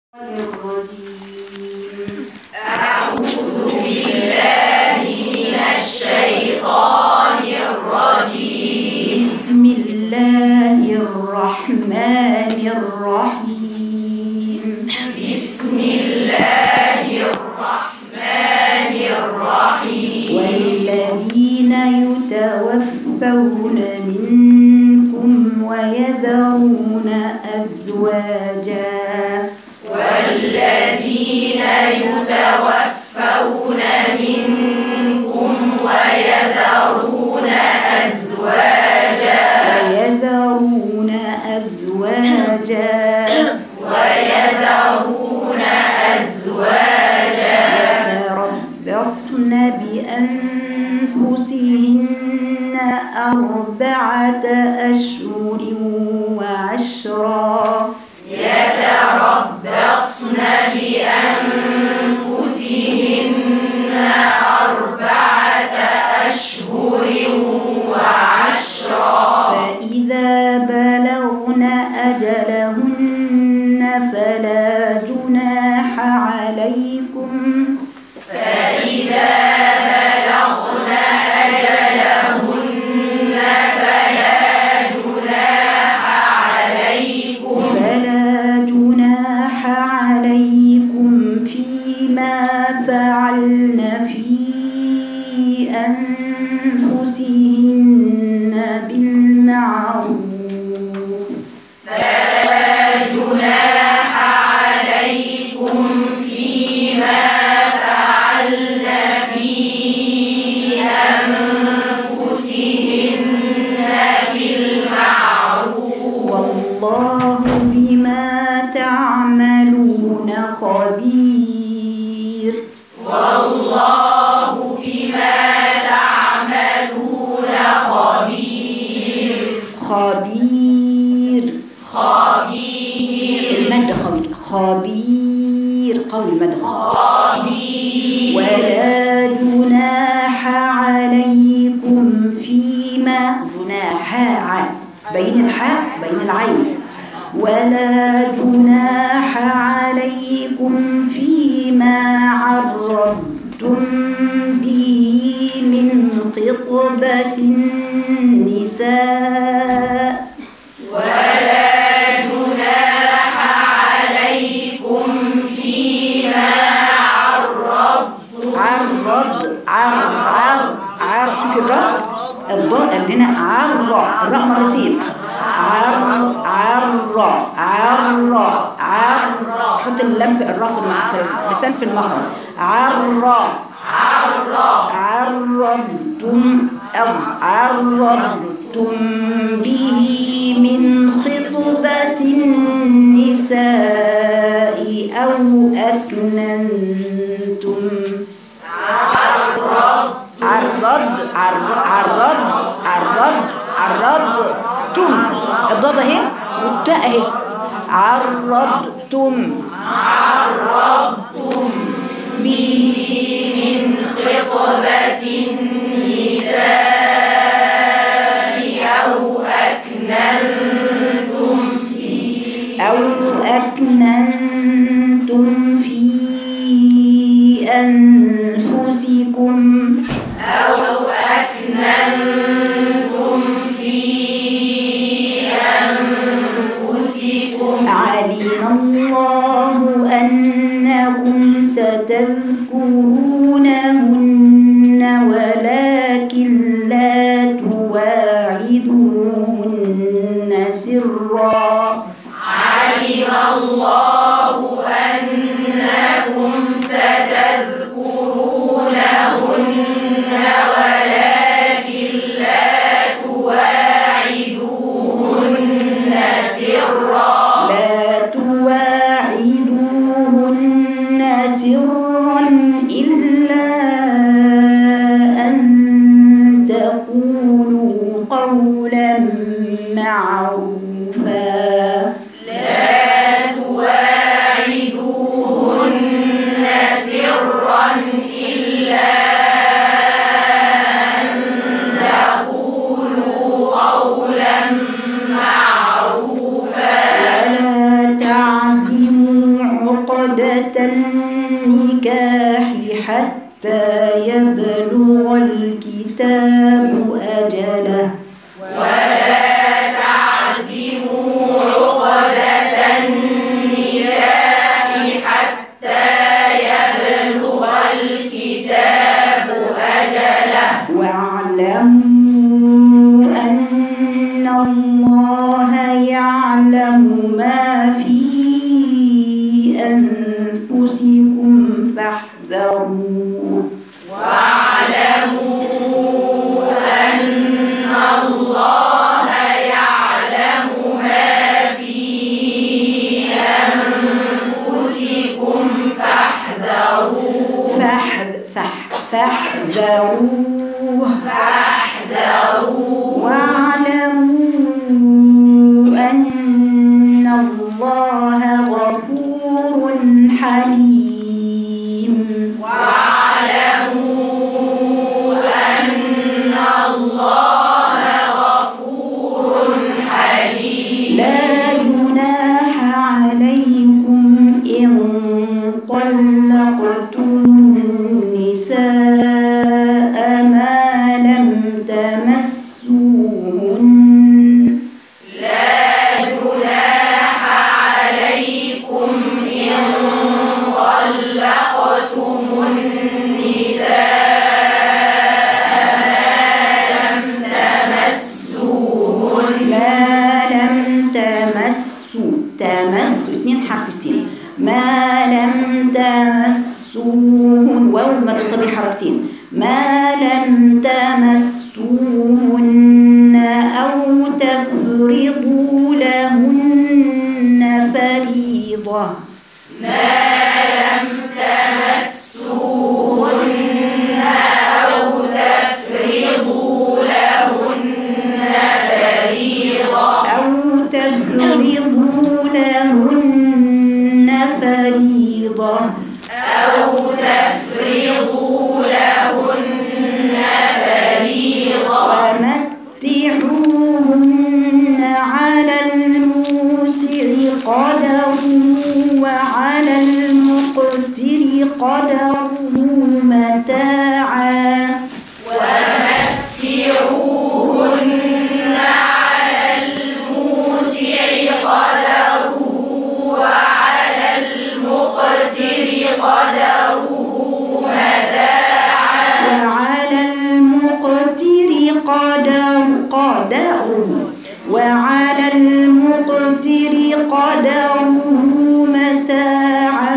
الرجيم بسم الله الرحمن الرحيم والذين يتوفون منكم ويذرون أزواجا ويذرون أزواجا يتربصن بأنفسهن أربعة أشهر وعشرا فإذا بلغن أجلهن فلا جناح عليكم فلا جناح عليكم فيما فعلن في أنفسهن بالمعروف والله بما تعملون خبير خبير خبير المد قوي خبير قوي المد خبير ولا جناح عليكم فيما جناح ع- بين الحاء بين العين ولا جناح عليكم فيما عرضتم به من خطبة النساء عرض عر عر عر شوفي الراء الضاء عندنا عر الراء مرتين عر عر عر عر حط اللام في الراء في الم- في اللسان في المخرج عر عرضتم أو عرضتم به من خطبة النساء أو أكننتم عرض عرض عرض عرض عرضتم الضاد اهي والتاء اهي عرضتم عرضتم به من خطبة النساء أو أكننتم في أو أكننتم في أنفسكم علم الله أنكم ستذكرونهن ولكن لا تواعدوهن سرا لا تواعدوهن سرا إلا أن تقولوا قولا معروفا لا تواعدوهن عقدة النكاح حتى يبلغ الكتاب أجله واعلموا أن الله يعلم ما في أنفسكم فاحذروه فاحذ فح فاحذروه واعلموا أن الله غفور حليم لا جناح عليكم إن طلقتم النساء ما لم تمسوهن ما لم تمسوا تمسوا اتنين حرف السين ما لم تمسوهن واو المد طبيعي حركتين ما لم تمسوهن أو تفرضوا لهن فريضة أو تفرضوا لهن فريضة ومتعوهن على الموسع قدره وعلى المقتر قدره متاعا وعلى المقتر قدر قدر وعلى المقتر قدره متاعا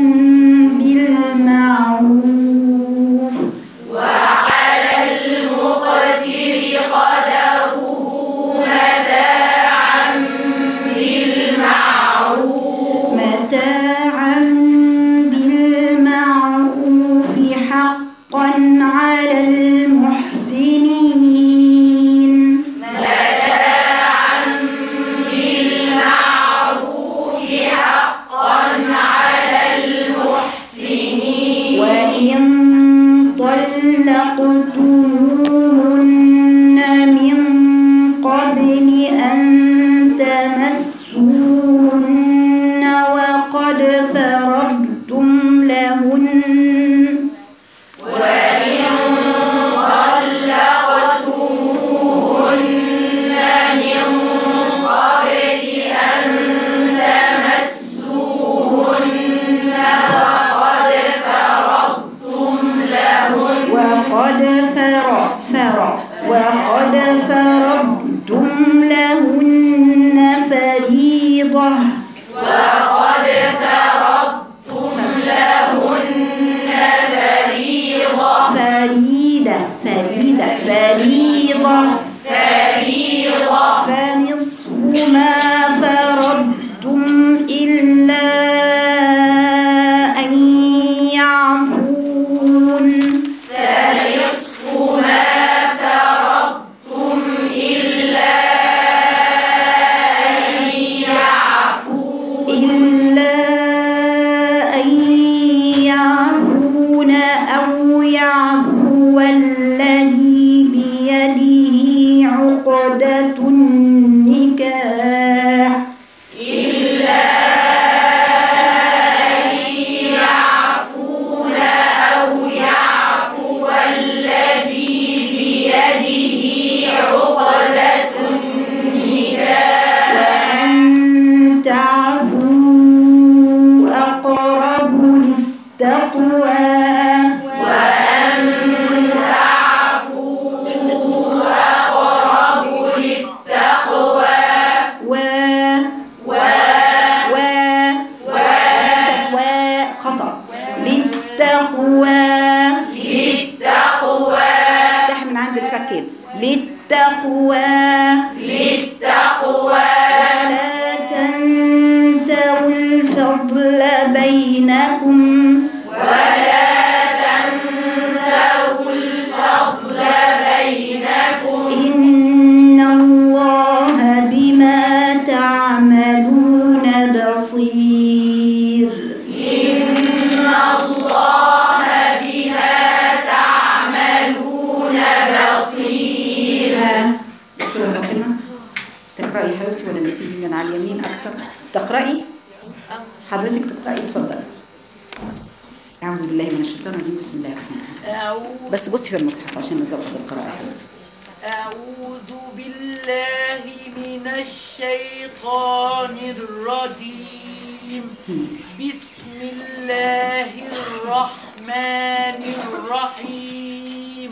بالمعروف متاعا بالمعروف حقا على المحسنين وإن طلقتموهن من قبل أن تمسوهن وقد فرضتم لهن وقد فرض فرض وقد فرضتم لهن فريضة فريدة فريدة فريضة فنصف ما فرضتم إلا أن يعفون للتقوى للتقوى افتح من عند الفكين للتقوى للتقوى ولا تنسوا الفضل بينكم إن الله بما تعملون بصير ها دكتورة فاطمة تقرأي يا حبيبتي ولا بتيجي من على اليمين أكتر تقرأي حضرتك تقرأي اتفضلي أعوذ بالله من الشيطان الرجيم بسم الله الرحمن الرحيم أعوذ بس بصي في المصحف عشان نظبط القراءة يا حبيبتي أعوذ بالله من الشيطان الرجيم بسم الله الرحمن الرحيم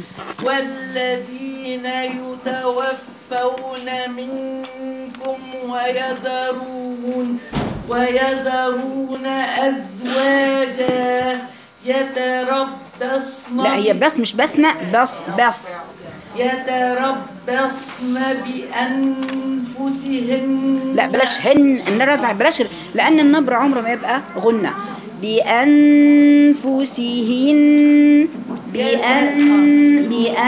والذين يتوفون منكم ويذرون ويذرون أزواجا يتربصن لا هي بس مش بسنة بس بس يتربصن بأنفسهن لا بلاش هن النرزع بلاش لأن النبر عمره ما يبقى غنى بأنفسهن بأن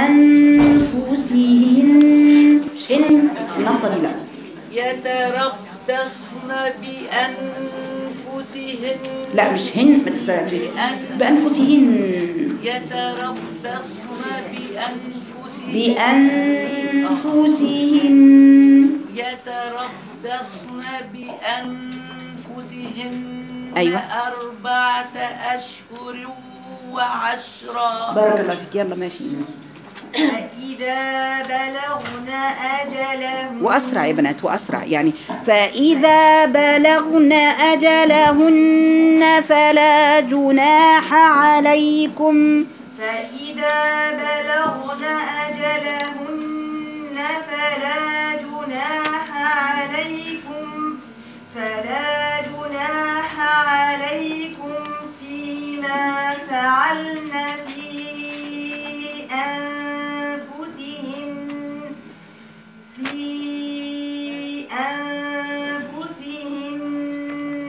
بأنفسهن مش هن النقطة دي لا يتربصن بأنفسهن لا مش هن ما تستوعبش بأن- بأنفسهن يتربصن بأنفسهن بأنفسهن يتربصن بأنفسهن أيوة. أربعة أشهر وعشرا بارك الله فيك يلا ماشي فإذا بلغن أجلهم وأسرع يا بنات وأسرع يعني فإذا بلغن أجلهن فلا جناح عليكم فإذا بلغن أجلهن فلا جناح عليكم فلا جناح عليكم فيما فعلن في أنفسهن في أنفسهن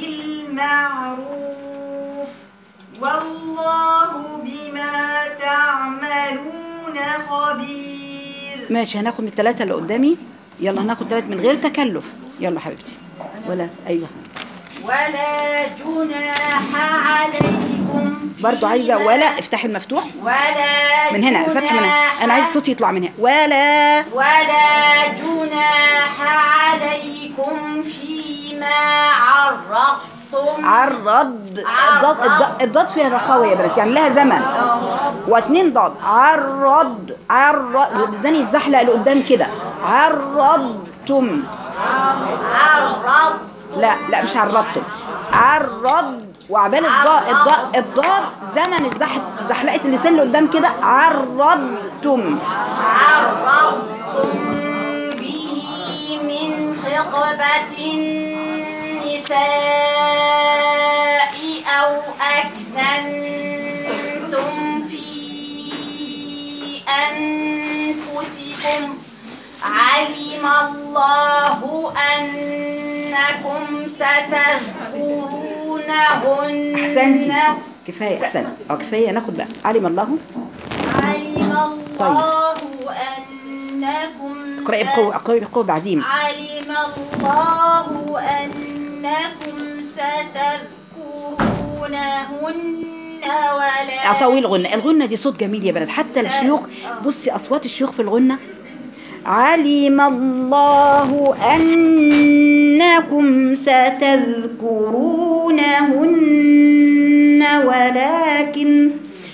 بالمعروف والله بما تعملون خبير ماشي هناخد من الثلاثة اللي قدامي يلا هناخد ثلاثة من غير تكلف يلا حبيبتي ولا أيوه ولا جناح عليكم برضو عايزة ولا افتحي المفتوح ولا من هنا الفتح من هنا أنا عايز صوتي يطلع من هنا ولا ولا جناح عليكم فيما عرضتم عرض الضاد الضاد- الضاد فيها رخاوة يا بنات يعني لها زمن واتنين ضاد عرض عرض لساني يتزحلق لقدام كده عرضتم عرض لا لا مش عرضتم عرض وعبال الضاد الضاد الضاد زمن الزح زحلقة اللسان لقدام كده عرضتم عرضتم به من خطبة النساء أو أكننتم في أنفسكم علم الله أنكم ستذكرونهن احسنتي كفايه احسن اه كفايه ناخد بقى علم الله علم الله أنكم اقراي بقوه اقراي بقوه بعزيمه علم الله أنكم ستذكرونهن ولا اعطوي الغنة الغنة دي صوت جميل يا بنات حتى الشيوخ بصي أصوات الشيوخ في الغنة علم الله أنكم ستذكرونهن ولكن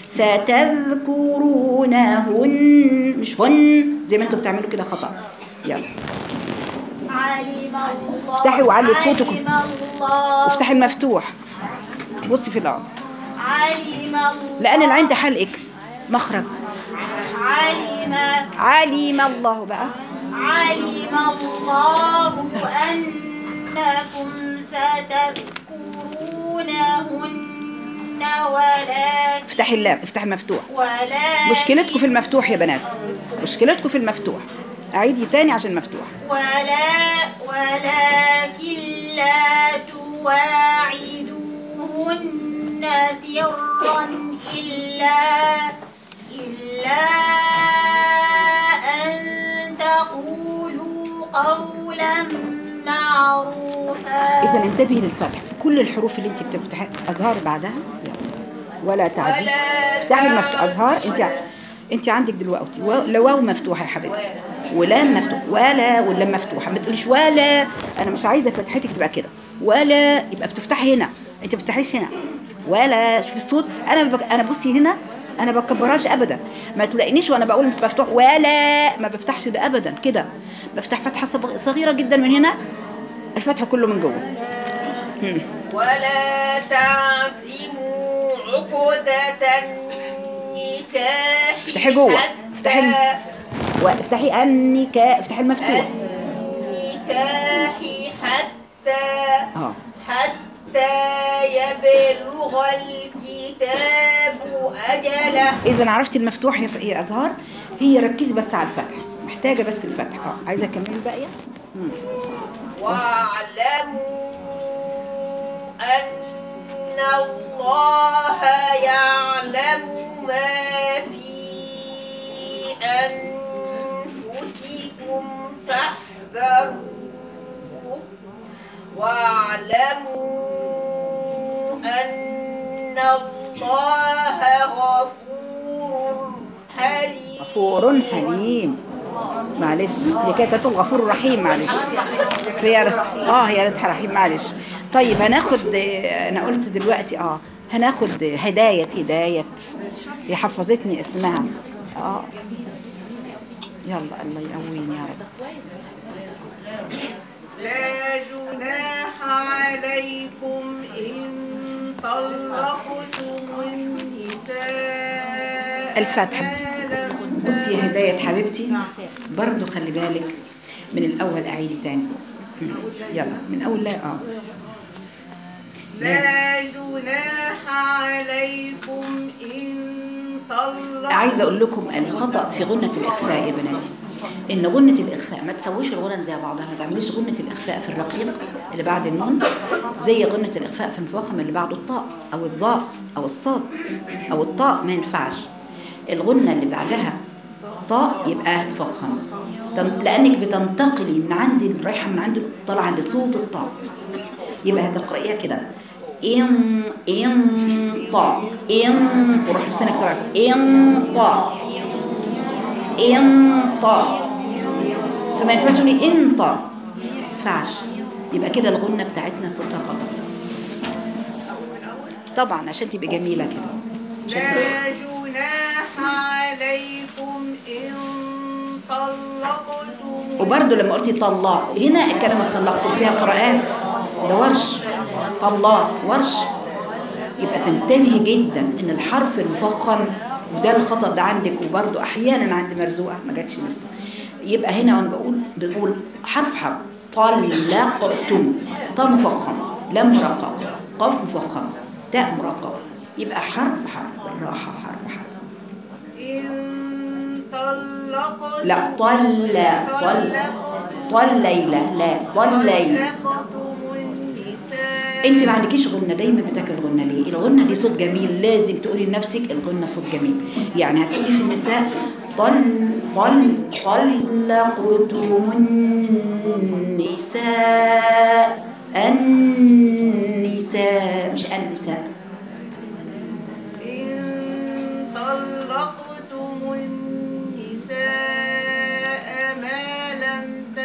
ستذكرونهن مش هن زي ما انتوا بتعملوا كده خطأ يلا علم الله افتحي وعلي صوتكم. علم الله وافتحي المفتوح بصي في الأرض علم الله لأن العين ده حلقك مخرج علم علم الله بقى علم الله أنكم ستذكرونهن ولكن افتحي اللام افتحي المفتوح ولا مشكلتكم في المفتوح يا بنات مشكلتكم في المفتوح اعيدي تاني عشان مفتوح ولا ولكن لا تواعدوهن سرا إلا إلا أن تقولوا قولا معروفا اذا انتبهي للفتح في كل الحروف اللي انت بتفتحي ازهار بعدها ولا تعزي افتحي المفتوح ازهار انت انت عندك دلوقتي واو- لا واو مفتوحه يا حبيبتي ولام مفتوح ولا واللام مفتوحه ما تقوليش ولا انا مش عايزه فتحتك تبقى كده ولا يبقى بتفتحي هنا انت ما بتفتحيش هنا ولا شوفي الصوت انا بك... انا بصي هنا انا ما بكبرهاش ابدا ما تلاقينيش وانا بقول مفتوح ولا ما بفتحش ده ابدا كده بفتح فتحه صغ- صغيره جدا من هنا الفتح كله من جوه ولا تعزموا عقدة النكاح افتحي جوه حتى افتحي الم- وافتحي النكاح افتحي المفتوح النكاح حتى اه حتى يبلغ الكتاب أجله اذا عرفتي المفتوح يا ف- يا ازهار هي ركزي بس على الفتح محتاجه بس الفتح اه عايزه اكمل الباقيه واعلموا أن الله يعلم ما في أنفسكم فاحذروه واعلموا أن الله غفور حليم غفور حليم معلش هي كانت هتقول غفور رحيم معلش هي اه هي ريتها رحيم معلش طيب هناخد آه، انا قلت دلوقتي اه هناخد هداية هداية هي حفظتني اسمها اه يلا الله يقويني يا رب لا جناح عليكم إن طلقتم النساء الفتح. ما لم بصي يا هداية حبيبتي برضو خلي بالك من الأول أعيدي تاني يلا من أول لا اه لا جناح عليكم إن طلقتم عايزه اقول لكم الخطا في غنه الاخفاء يا بناتي ان غنه الاخفاء ما تسويش الغنن زي بعضها ما تعمليش غنه الاخفاء في الرقيق اللي بعد النون زي غنه الاخفاء في المفخم اللي بعده الطاء او الضاء او الصاد او الطاء ما ينفعش الغنه اللي بعدها طاء يبقى هتفخم تن- لانك بتنتقلي من عند رايحه من عند طالعه لصوت الطاء يبقى هتقرأيها كده إن إن طا إن وروح لسانك طالع فوق. إن طا إن طا فما ينفعش تقولي إن طا ما ينفعش يبقى كده الغنة بتاعتنا صوتها خطأ طبعا عشان تبقى جميلة كده لا جناح عليكم إن طلقتم وبرده لما قلتي طلاق هنا الكلمة طلقت فيها قراءات ده ورش طلاق ورش يبقى تنتبهي جدا ان الحرف المفخم ده الخطأ ده عندك وبرده احيانا عند مرزوقة ما جاتش لسه يبقى هنا وانا بقول بقول حرف حرف طلقتم طا مفخم لام مرقق قاف مفخم تاء مرقق يبقى حرف حرف بالراحة حرف حرف إن طلقتم لا طل طل طل ليلى لا طل ليلى طلقتم النساء انت ما عندكيش غنه دايما بتاكل الغنه ليه الغنه دي صوت جميل لازم تقولي لنفسك الغنه صوت جميل يعني هتقولي في النساء طل طل طلقتم النساء النساء مش النساء إن طلقتم النساء ما لم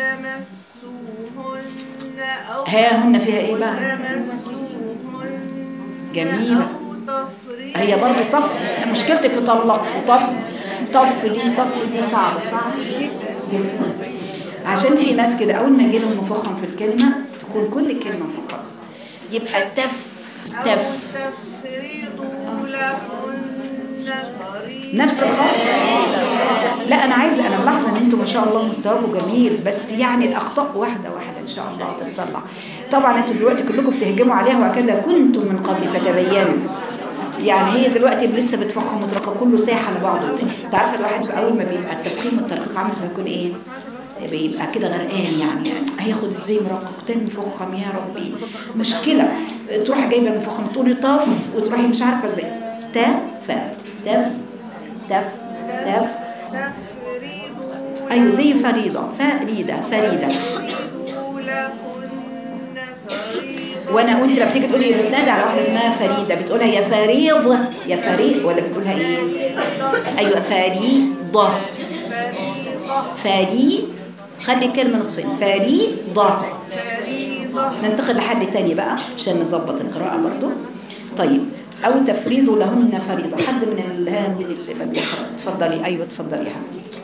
تمسوهن أو ها هن فيها ايه بقى تمسوهن جميلة. أو تفريق هي برضه طف مشكلتك في طلق وطف طف دي طف دي صعبة صعبة جدا عشان في ناس كده أول ما يجي لهم مفخم في الكلمة تكون كل الكلمة مفخمة يبقى تف أو تف تفرضوا لهن فريضة نفس الخط لا انا عايزه انا ملاحظه ان انتم ما شاء الله مستواكم جميل بس يعني الاخطاء واحده واحده ان شاء الله تتصلح طبعا انتوا دلوقتي كلكم بتهجموا عليها وهكذا كنتم من قبل فتبينوا يعني هي دلوقتي لسه بتفخم وترقق كله سايح على بعضه انت عارفه الواحد في اول ما بيبقى التفخيم والترقيق عامل زي ما يكون ايه بيبقى كده غرقان يعني هياخد ازاي مرقق تاني مفخم يا ربي مشكله تروحي جايبه المفخم تقولي طف وتروحي مش عارفه ازاي تف تف تف تف تفرضوا ايوه زي فريضه فريده فريده تفرضوا لهن فريضة وانا وانت لما بتيجي تقولي بتنادي على واحده اسمها فريده بتقولها يا فريضه يا فريق ولا بتقولها ايه ايوه فريضه فريضة فري خلي كلمه نصفين فريضه فريضة ننتقل لحد تاني بقى عشان نظبط القراءه برضو طيب او تفريض لهن فريضه حد من الهام اللي ما بيقرا اتفضلي ايوه اتفضلي يا حبيبتي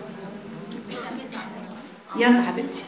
يلا حبيبتي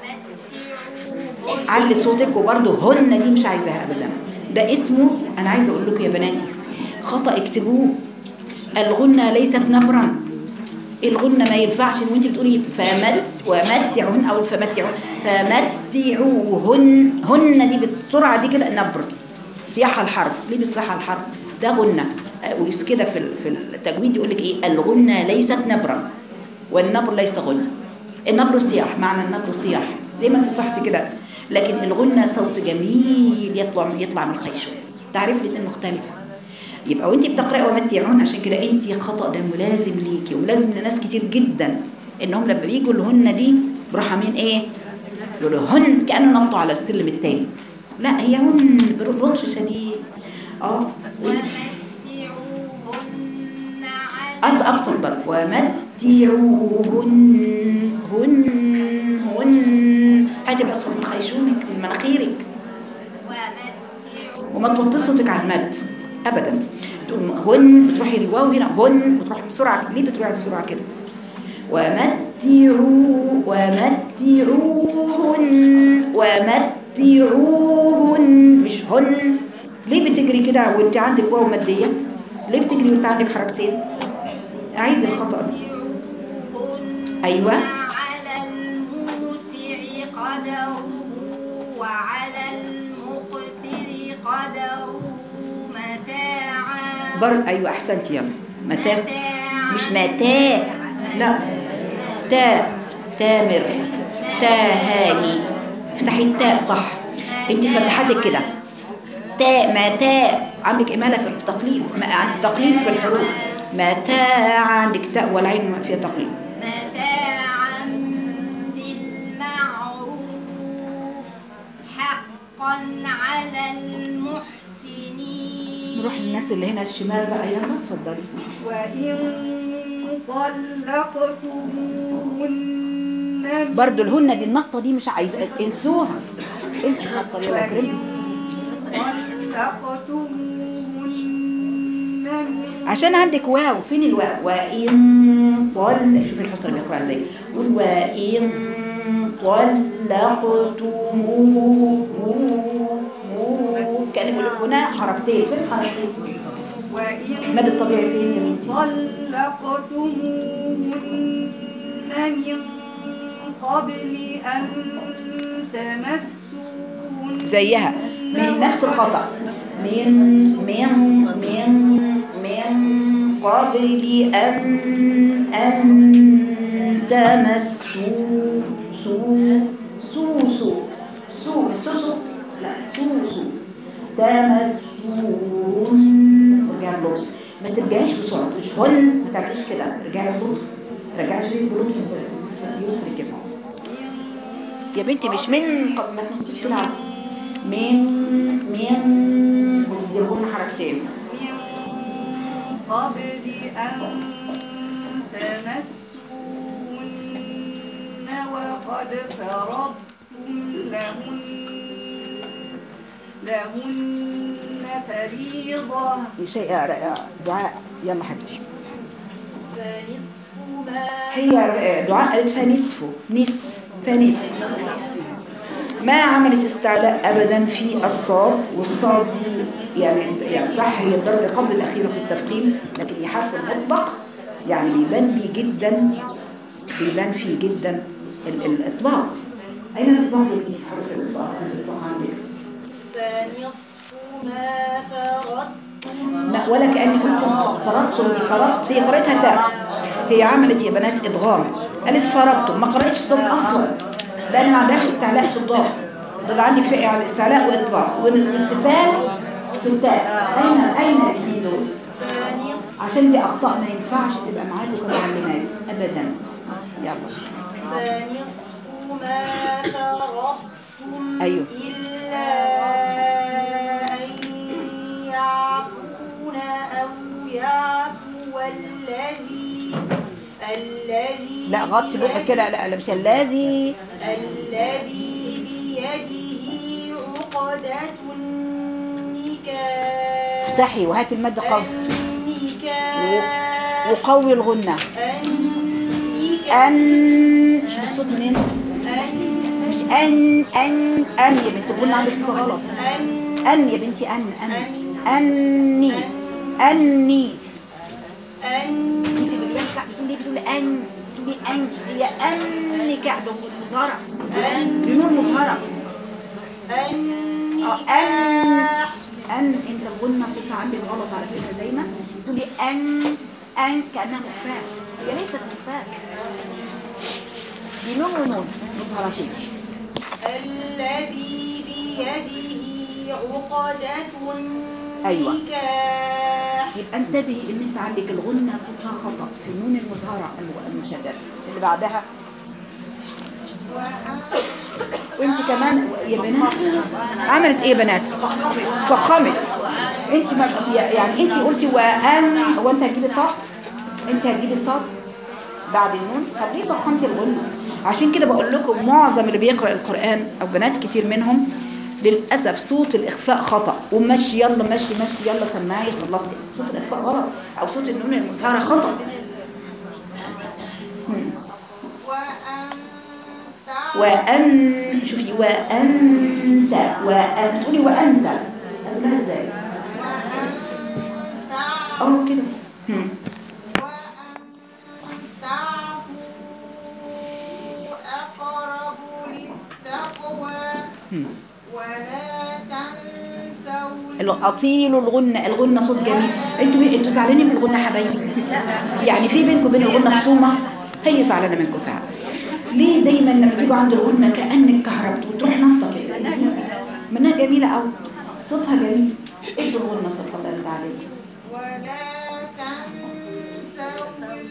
علي صوتك وبرضه هن دي مش عايزاها ابدا ده اسمه انا عايزه اقول لكم يا بناتي خطا اكتبوه الغنه ليست نبرا الغنه ما ينفعش ان انت بتقولي فمت ومتعهن او فمتعهن فمتعوهن هن دي بالسرعه دي كده نبر صياح الحرف ليه بالصياح الحرف ده غنه ويس كده في ال- في التجويد يقول لك ايه الغنه ليست نبرا والنبر ليس غنى النبر صياح معنى النبر صياح زي ما انت صحت كده لكن الغنى صوت جميل يطلع يطلع من الخيشوم تعرف الاثنين مختلفه يبقى وانت بتقراي ومتعون عشان كده انت خطا ده ملازم ليكي وملازم لناس كتير جدا انهم لما بيجوا الهن دي بيروحوا عاملين ايه يقولوا هن كانه نطوا على السلم التاني لا هي هن بلطف شديد اه وانت ومتعوهن على أس أبسط برضه ومتعوهن هن هن هتبقى صوت من خيشومك من مناخيرك ومتعوهن وما توطي صوتك على المد ابدا تقول هن بتروحي الواو هنا هن بتروحي بسرعه ليه بتروحي بسرعه كده ومتعوا ومتعوهن ومتعوهن مش هن ليه بتجري كده وانت عندك واو ماديه ليه بتجري وانت عندك حركتين اعيد الخطا ده ايوه على الموسع قدره وعلى المقتر قدره متاعا بر ايوه احسنتي يلا متى متاعا مش متاع لا تاء تامر تاء هاني افتحي التاء صح انت فتحتك كده تاء متاع عندك إمالة في التقليل ما عندك تقليل في الحروف متاع عندك تاء والعين ما فيها تقليل متاعا بالمعروف حقا على المحسنين نروح للناس اللي هنا الشمال بقى يلا اتفضلي وإن طلقتموهن برضو الهنة دي النقطة دي مش عايزة انسوها انسي النقطة دي يا وإن كريم طلقتموهن من عشان عندك واو فين الواو وإن طل شوفي الحصر بيقرأ ازاي قول وإن طلقتموه كان بيقول لك هنا حركتين فين حركتين وإن المد الطبيعي فين يا بنتي طلقتموهن من قبل أن تمسوهن زيها من نفس الخطأ من من من من قبل أن أن تمسوا سو سو سو سو مش سو سو لا سو سو تمسون ارجعي بلطف ما ترجعيش بسرعة مش هن ما تعمليش كده ارجعي بلطف رجعي شوية بلطف يسري كده يا بنتي مش من قبل ما تنطيش كده على- من من وتديهن حركتين من قبل أن تمسوهن وقد فرضتم لهن لهن فريضة شيء دعاء يلا حبيبتي فنصف ما هي دعاء قالت فنصفه نس فنس ما عملت استعلاء ابدا في الصاد والصاد دي يعني يعني صح هي الدرجه قبل الاخيره في التفخيم لكن هي حرف مطلق يعني بيبان بيه جدا بيبان فيه جدا ال- الاطلاق اين الاطلاق يا بنتي في حرف الاطلاق الاطلاق عندك فنصف ما فرضتم لا ولا كأني قلت فرضتم دي فرضت هي قرأتها تاء هي عملت يا بنات إدغام قالت فرضتم ما قرأتش ضم أصلا لأن ما عندهاش استعلاء في الضاد ده عندك فئة على الاستعلاء والإدغام والاستفال في التاء أين أين الاثنين دول؟ عشان دي أخطاء ما ينفعش تبقى معاكم كمعلمات أبدا يلا فنصف ما فرضتم أيوه. إلا أن يعفون أو يعفو الذي الذي لا غطي بقى كده لا لا مش الذي الذي بيده عقدة النكاح افتحي وهاتي المد قوي النكاح وقوي الغنة النكاح أن شوف الصوت منين النكاح مش أن أن أن يا بنت الغنة عندك صوت غلط أن يا بنتي أن أن أني أني انت بتقولي بتقولي بتقولي ان بتقولي ان هي انك مظهره بنون مظهره اه ان ان انت الغنه صوتها عندك غلط على فكره دايما بتقولي ان ان كانها مخفاه هي ليست مخفاه دي نون ونون مظهرتين الذي بيده عقدة أيوة. النكاح يبقى انتبهي ان انت عندك الغنه صوتها خطا في النون المظهره الم- المشدده اللي بعدها وانت كمان يا بنات عملت ايه يا بنات فخمت انت ما يعني انت قلتي وان هو انت هتجيبي الطاء انت هتجيبي الصاد بعد النون طب ليه فخمتي الغنه عشان كده بقول لكم معظم اللي بيقرا القران او بنات كتير منهم للاسف صوت الاخفاء خطا ومشي يلا مشي مشي يلا سماعي خلصي صوت الاخفاء غلط او صوت النون المظهره خطا مم. وأن شوفي وأنت وأن تقولي وأنت قبلها ازاي؟ اه كده هم. أقرب للتقوى هم. ولا تنسوا الأطيل الغنة الغنة صوت جميل انتوا انتوا زعلانين من الغنة حبايبي يعني في بينكم وبين الغنة خصومة هي زعلانة منكم فعلا ليه دايما لما تيجوا عند الغنة كأنك كهربت وتروح نطة كده منها جميلة قوي صوتها جميل ادوا الغنة صوتها الله يرضى عليك ولا تنسوا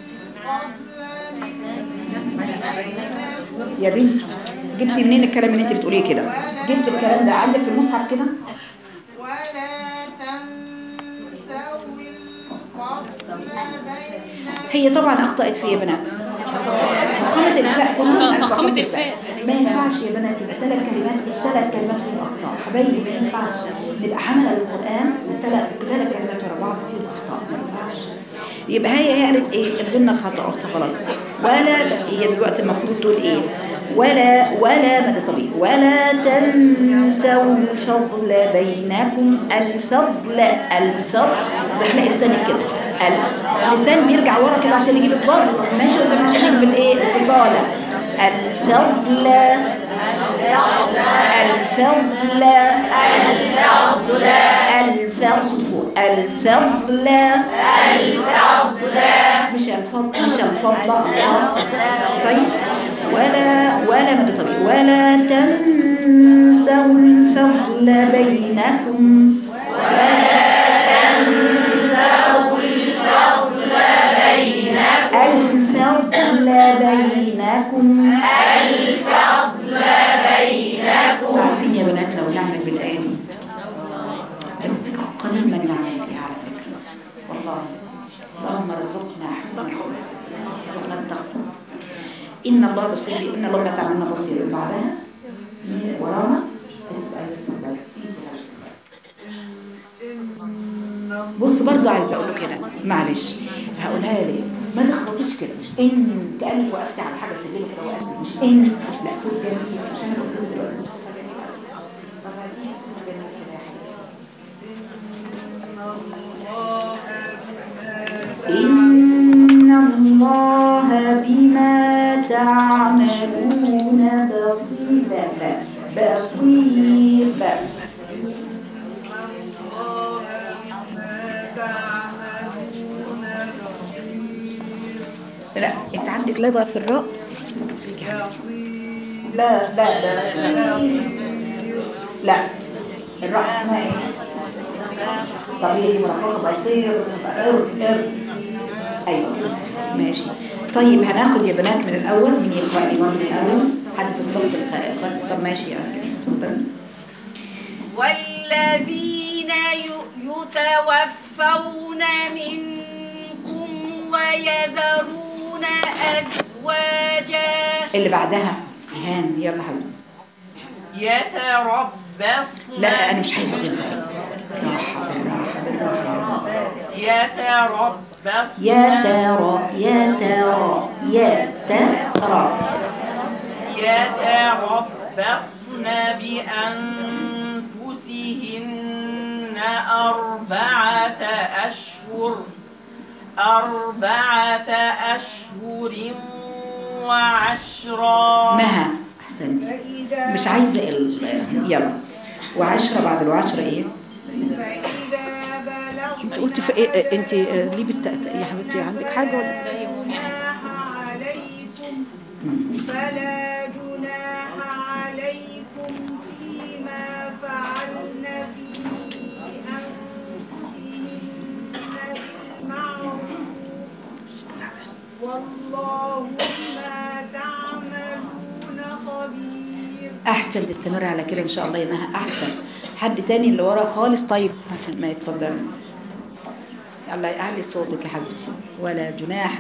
الفضل يا بنتي جبتي منين الكلام اللي انت بتقوليه كده جبت الكلام ده عندك في المصحف كده ولا تنسوا الفضل بينكم هي طبعا اخطأت في يا بنات فخامة الفاء كلهم قالوا فخامة فخامة الفاء. ما ينفعش يا بنات يبقى ثلاث كلمات الثلاث كلمات فيهم اخطاء حبايبي ما ينفعش نبقى حامله للقران ثلاث ثلاث كلمات ورا بعض فيهم اخطاء ما ينفعش يبقى هي هي قالت ايه الغنى خطا اخت غلط ولا هي دلوقتي المفروض تقول ايه ولا ولا مد طبيعي ولا تنسوا الفضل بينكم الفضل الفضل زحلق لسانك كده اللسان بيرجع ورا كده عشان يجيب الضاد ماشي قدام عشان يجيب الايه الاستطاله الفضل الفضل الفضل الفضل صوت فوق الفضل الفضل مش الفضل مش الفضل طيب ولا ولا مد طبيعي ولا تنسوا الفضل بينكم الفضل بينكم الفضل بينكم عارفين يا بنات لو نعمل بالآية دي بس قليل ما بنعمل فيها على فكرة والله اللهم رزقنا حسن الخلق رزقنا التقوى إن الله بصير إن الله ما تعملنا بصير بعدها مين ورانا بص برضه عايزه اقول له كده معلش هقولها لك ما تخبطيش كده مش ان كانك وقفت على حاجه سلمه كده وقفت مش ان لا صوت جميل مش انا بقول له دلوقتي مش صوت جميل طب هاتي صوت جميل كده يا حبيبي إن الله بما تعملون بصير بصير لا انت عندك لغة في الراء لا لا لا لا الراء اسمها ايه طب هي دي مرققة بصير ار ار ايوه كده صح. ماشي طيب هناخد يا بنات من الاول مين يقرا لي برضه من الاول حد في الصف الخ- طب ماشي يا اتفضل والذين ي- يتوفون منكم ويذرون أزواجا اللي بعدها جيهان يلا حبيبتي يتربصن لا انا مش عايزه غير راحه بالراحه بالراحه يتربصن يا ترى يا ترى يا ترى يتربصن بأنفسهن أربعة أشهر أربعة أشهر وعشرا مها احسنت مش عايزه ال... يلا وعشرة بعد العشرة ايه فإذا بلغن انت قلتي في ايه انت آه، ليه بت... يا حبيبتي عندك حاجه ولا جناح عليكم فلا جناح عليكم فيما فعلن في أنفسهن بالمعروف والله بما تعملون خبير احسن تستمر على كده ان شاء الله يا مها احسن حد تاني اللي ورا خالص طيب عشان ما يتفضل يلا اعلي صوتك يا حبيبتي ولا جناح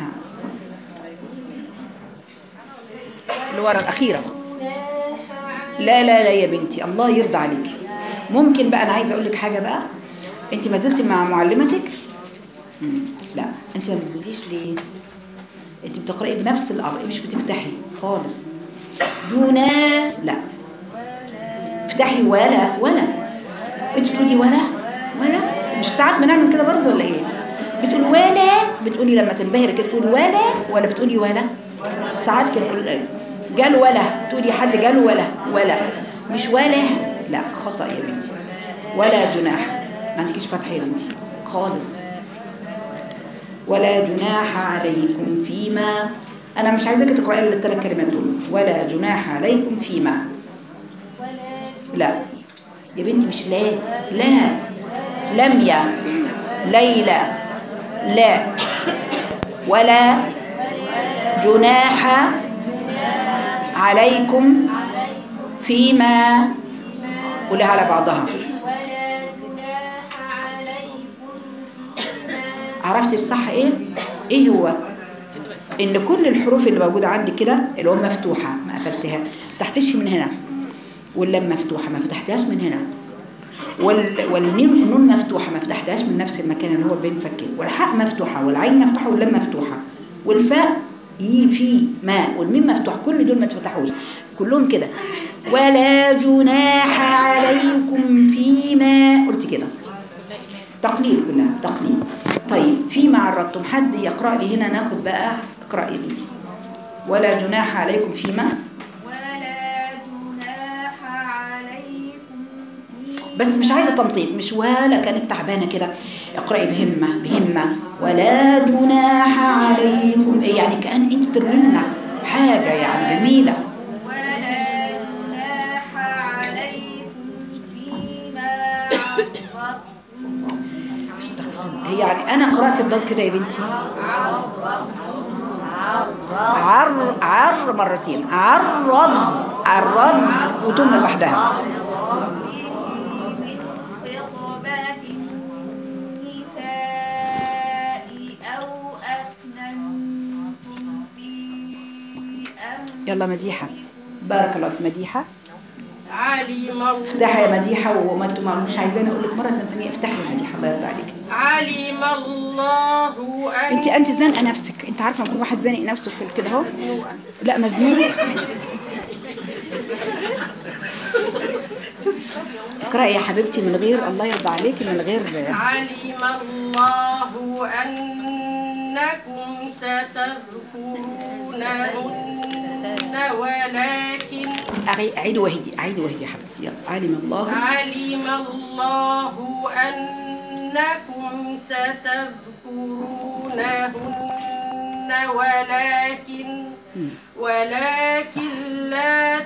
اللي ورا الاخيره لا لا لا يا بنتي الله يرضى عليك ممكن بقى انا عايزه اقول لك حاجه بقى انت ما زلتي مع معلمتك مم. لا انت ما بتزيديش ليه انت بتقراي بنفس الامر مش بتفتحي خالص دون لا افتحي ولا ولا انت بتقولي ولا ولا مش ساعات بنعمل كده برضه ولا ايه بتقول ولا بتقولي لما تنبهري كده تقولي ولا ولا بتقولي ولا ساعات كده نقول جال ولا تقولي حد جال ولا ولا مش ولا لا خطأ يا بنتي ولا جناح ما عندكيش فتح يا بنتي خالص ولا جناح عليكم فيما أنا مش عايزاك تقرأي إلا الثلاث كلمات دول ولا جناح عليكم فيما لا يا بنتي مش لا لا لم يا ليلى لا ولا جناح عليكم فيما قولها على بعضها عرفتي الصح ايه ايه هو ان كل الحروف اللي موجوده عندي كده اللي هو مفتوحه ما قفلتها ما فتحتش من هنا واللام مفتوحه ما فتحتهاش من هنا وال والميم النون مفتوحه ما فتحتهاش من نفس المكان اللي هو بين فكين والحاء مفتوحه والعين مفتوحه واللام مفتوحه والفاء ي في ما والميم مفتوح كل دول ما اتفتحوش كلهم كده ولا جناح عليكم فيما قلت كده تقليل كلها تقليل طيب فيما عرضتم حد يقرأ لي هنا ناخد بقى اقرأ يا بنتي ولا جناح عليكم فيما ولا جناح عليكم فيما بس مش عايزه تمطيط مش ولا كانت تعبانه كده اقراي بهمه بهمه ولا جناح عليكم إيه يعني كان انت بتروي لنا حاجه يعني جميله ولا جناح عليكم فيما عرضتم استغفر الله. هي يعني انا قرات الضاد كده يا بنتي عر عر مرتين عرض عرض وتم لوحدها خطبة النساء أو أكننتم في أنفسكم يلا مديحه بارك الله في مديحه علم الله افتحي يا مديحه وما انتم ما- مش عايزاني اقول لك مره ثانيه افتحي يا مديحه الله يرضى عليك علم الله أن انت انت زانقه نفسك انت عارفه لما يكون واحد زانق نفسه في كده اهو لا مزنوق اقراي يا حبيبتي من غير الله يرضى عليكي من غير علم الله أنكم ستذكرونهن ولكن أعي- عيدي وهدي عيدي وهدي يا حبيبتي يلا علم الله علم الله أنكم ستذكرونهن ولكن ولكن لا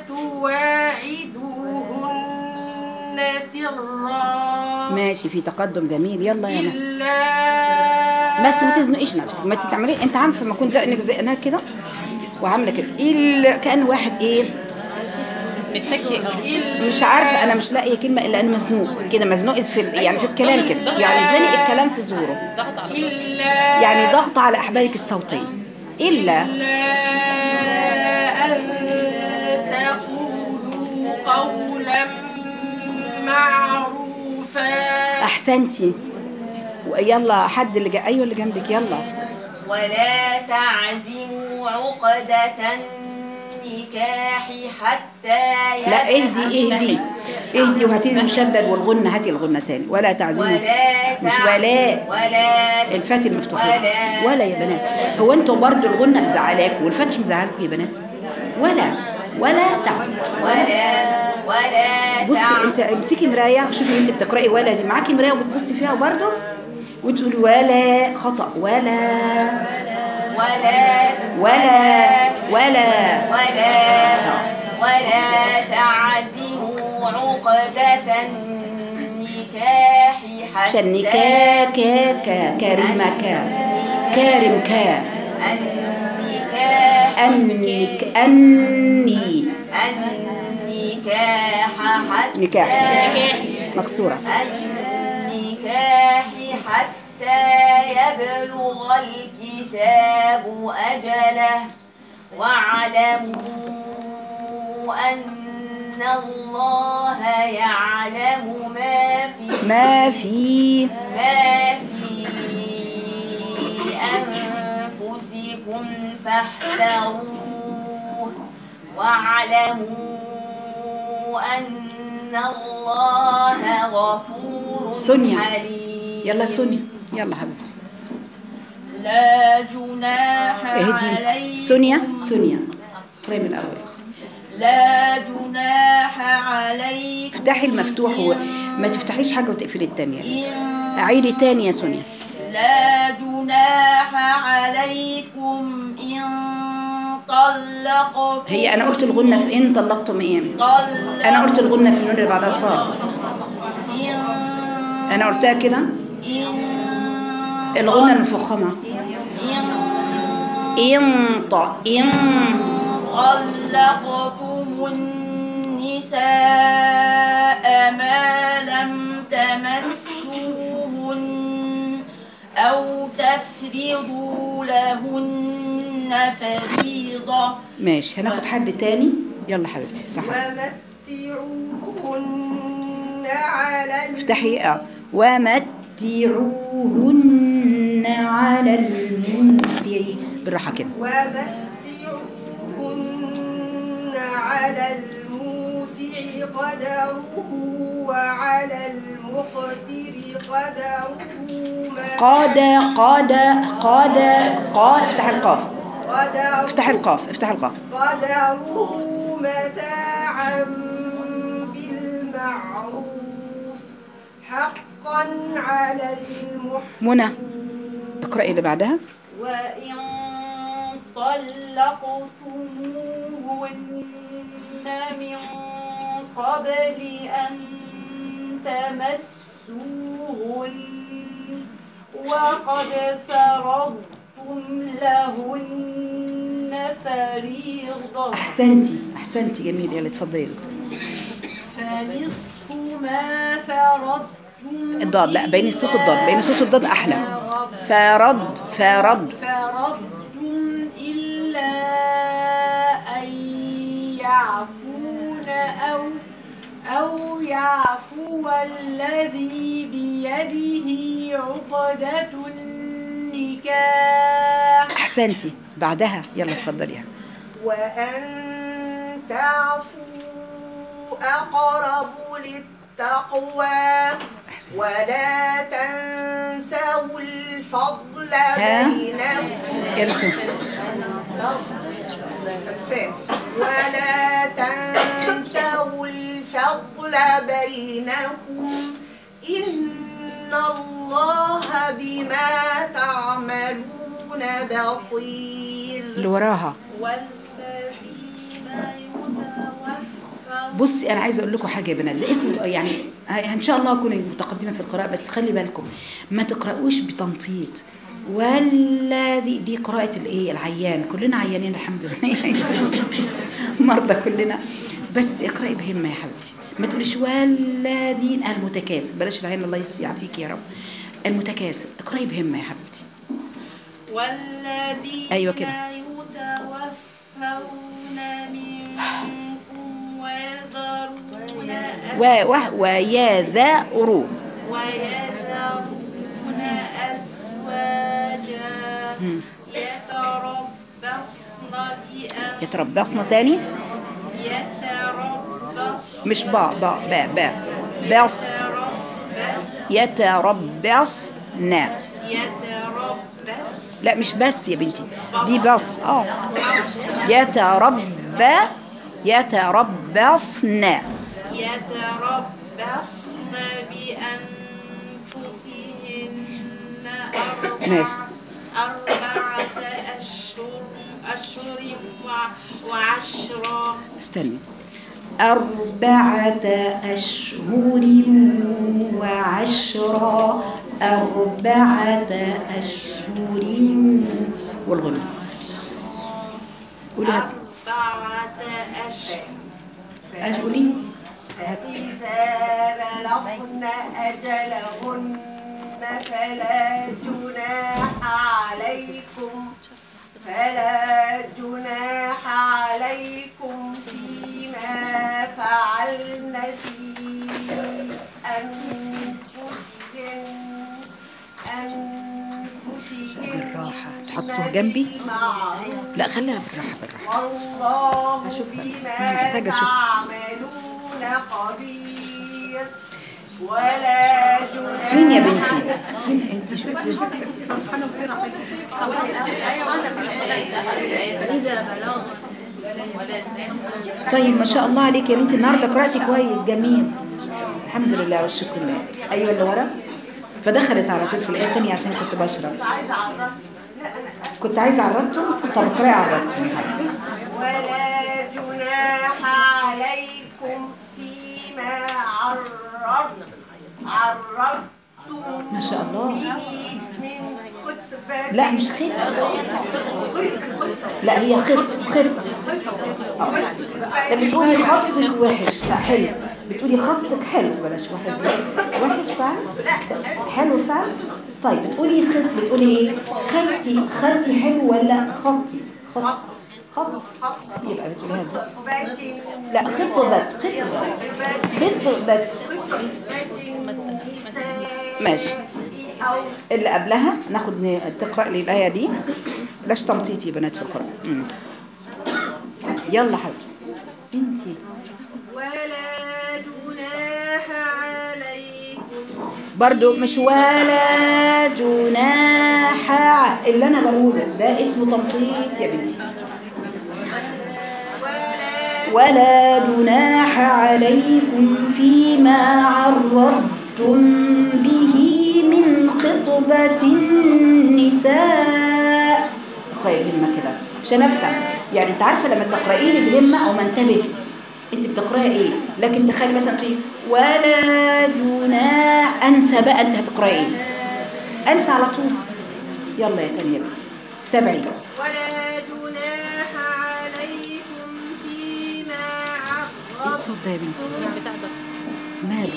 تواعدوهن سرا ماشي في تقدم جميل يلا يا نهى إلا بس ما تزنقيش نفسك ما تتعملي انت عارفه لما كنت انك زقناها كده وعامله كده الا كان واحد ايه مش عارفه انا مش لاقيه كلمه الا انا مزنوق كده مزنوق في ال- يعني في الكلام كده يعني زنق الكلام في زوره إلا يعني ضغط على احبالك الصوتيه الا أن تقولوا قولا معروفا احسنتي يلا حد اللي جا... ايوه اللي جنبك يلا ولا تعزموا عقدة النكاح حتى لا اهدي اهدي اهدي وهاتي لي المشدد والغنه هاتي الغنه تاني ولا تعزموا ولا مش تع- ولا ولا الفاتح المفتوح ولا. ولا يا بنات هو انتوا برضو الغنة مزعلاكوا والفتح مزعلكوا يا بنات ولا ولا تعزم ولا ولا بصي تع- انت امسكي مرايه شوفي انت بتقراي ولا دي معاكي مرايه وبتبصي فيها برضو وتقولي ولا خطا ولا ولا ولا ولا ولا ولا تعزموا عقدة النكاح حتى عشان نكا كا كا كريمه كا كارم كا النكاح انك اني النكاح حتى نكاح مكسوره النكاح حتى يبلغ الكتاب أجله واعلموا أن الله يعلم ما في ما في ما في أنفسكم فاحذروه واعلموا أن الله غفور سونيا. حليم يلا سونيا يلا حبيبتي لا جناح اهدي عليكم سونيا سونيا اقراي من الاول لا جناح عليكم افتحي المفتوح وما تفتحيش حاجه وتقفلي الثانيه إن اعيدي تاني يا سونيا لا جناح عليكم إن طلقتم هي انا قلت الغنه في ان طلقتم ايه طلق انا قلت الغنه في النون اللي بعدها طاء إن انا قلتها كده إن الغنه المفخمه إن ان طاء ان طلقتم النساء ما لم تمسوهن أو تفرضوا لهن فريضة ماشي هناخد حد تاني يلا حبيبتي صح ومتعوهن على ال- افتحي اه ومتعوهن على الموسع بالراحه كده ومتعوهن على الموسع قدره وعلى المقتر قدره ما قاد قاد قاد قاد افتح القاف قدره افتح القاف افتح القاف قدره متاعا بالمعروف حقا على المحسنين منى اقرأي اللي بعدها وإن طلقتموهن من قبل أن تمسوهن وقد فرضتم لهن فريضة احسنتي احسنتي جميل يلا اتفضلي يا دكتور فنصف ما فرضتم الضاد لا بين الصوت الضاد بين صوت الضاد احلى فرد فرد فرضتم إلا أن يعفون أو أو يعفو الذي بيده عقدة النكاح احسنتي بعدها يلا اتفضلي يا وأن تعفوا أقرب للتقوى احسنتي ولا تنسوا الفضل ها؟ بينكم يلا تو. الفاء. ولا تنسوا الفضل بينكم إن الله بما تعملون بصير اللي وراها والذين يتوفون بصي انا عايزه اقول لكم حاجه يا بنات ده اسمه يعني ان شاء الله اكون متقدمه في القراءه بس خلي بالكم ما تقراوش بتنطيط والذي دي قراءة الايه العيان كلنا عيانين الحمد لله مرضى كلنا بس اقرأي بهمة يا حبيبتي ما تقوليش والذين المتكاسل بلاش العين الله يعافيك يا رب المتكاسل اقرأي بهمة يا حبيبتي والذين أيوة كده. يتوفون منكم ويذرون و و ويذروا ويذرون أزواجا يتربصن بأن يتربصن تاني يتربصن مش با با با با بص يتربصن يتربصن يتربصن لا مش بس يا بنتي دي بس اه يترب يتربصن يتربصن بأنفسهن أربعة ماشي. أربعة أشهر أشهر وع- وعشرا استني أربعة أشهر وعشرا أربعة أشهر والغنى قولي هات أربعة أشهر قولي إذا بلغن أجلهن فلا جناح عليكم فلا جناح عليكم فيما فعلن في أنفسهن أنفسهن بالراحة تحطوه جنبي بالمعروف لا خليها بالراحة بالراحة والله أشوف بقى. بما أنا محتاجة أشوف. تعملون خبير ولا جناح فين يا بنتي فين انت شوفي طيب ما شاء الله عليك يا بنتي النهارده قرأتي كويس جميل الحمد لله والشكر لله ايوه اللي ورا فدخلت على طول في الايه الثانيه عشان كنت بشرب عايزة أعرف كنت عايزه اعرضته طب اقراي عرضته ولا جناح عليكم فيما عرض عرضتم ما شاء الله به من خطبة لا مش خط لا هي خط خط ده بتقولي خطك وحش لا حلو بتقولي خطك حلو بلاش وحش وحش فعلا حلو فعلا طيب بتقولي خط بتقولي ايه خطي خطي حلو ولا خطي خط خط يبقى بتقوليها ازاي خطبة لا خطبت خطبت خطبت ماشي أو اللي قبلها ناخد ن- تقرأ لي الآية دي بلاش تمطيط يا بنات في القرآن مم. يلا حبيبي انتي ولا جناح عليكم برضو مش ولا جناح ع- اللي انا بقوله ده اسمه تمطيط يا بنتي ولا جناح عليكم فيما عرضتم به من خطبة النساء طيب بهمة كده عشان افهم يعني انت عارفه لما تقراي لي بهمه او منتبه انت بتقراي ايه لكن تخيلي مثلا تقولي ولا جناح انسى بقى انت هتقراي ايه انسى على طول يلا يا تانية بنتي تابعي ولا جناح عليكم فيما ايه عرضتم الصوت ده يا بنتي ماله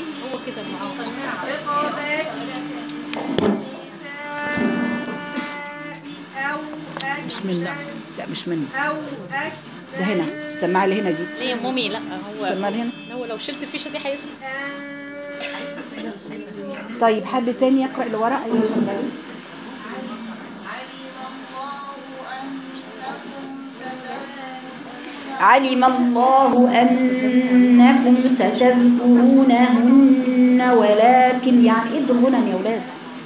أو مش منه لا مش منه أو ده هنا السماعه اللي هنا دي ليه يا مامي لا هو السماعه اللي هنا هو لو شلت الفيشه دي هيسكت طيب حد تاني يقرأ اللي ورا أيوة اتفضلي علم الله أنكم ستذكرونهن ولكن يعني ايه الضمنن يا أولاد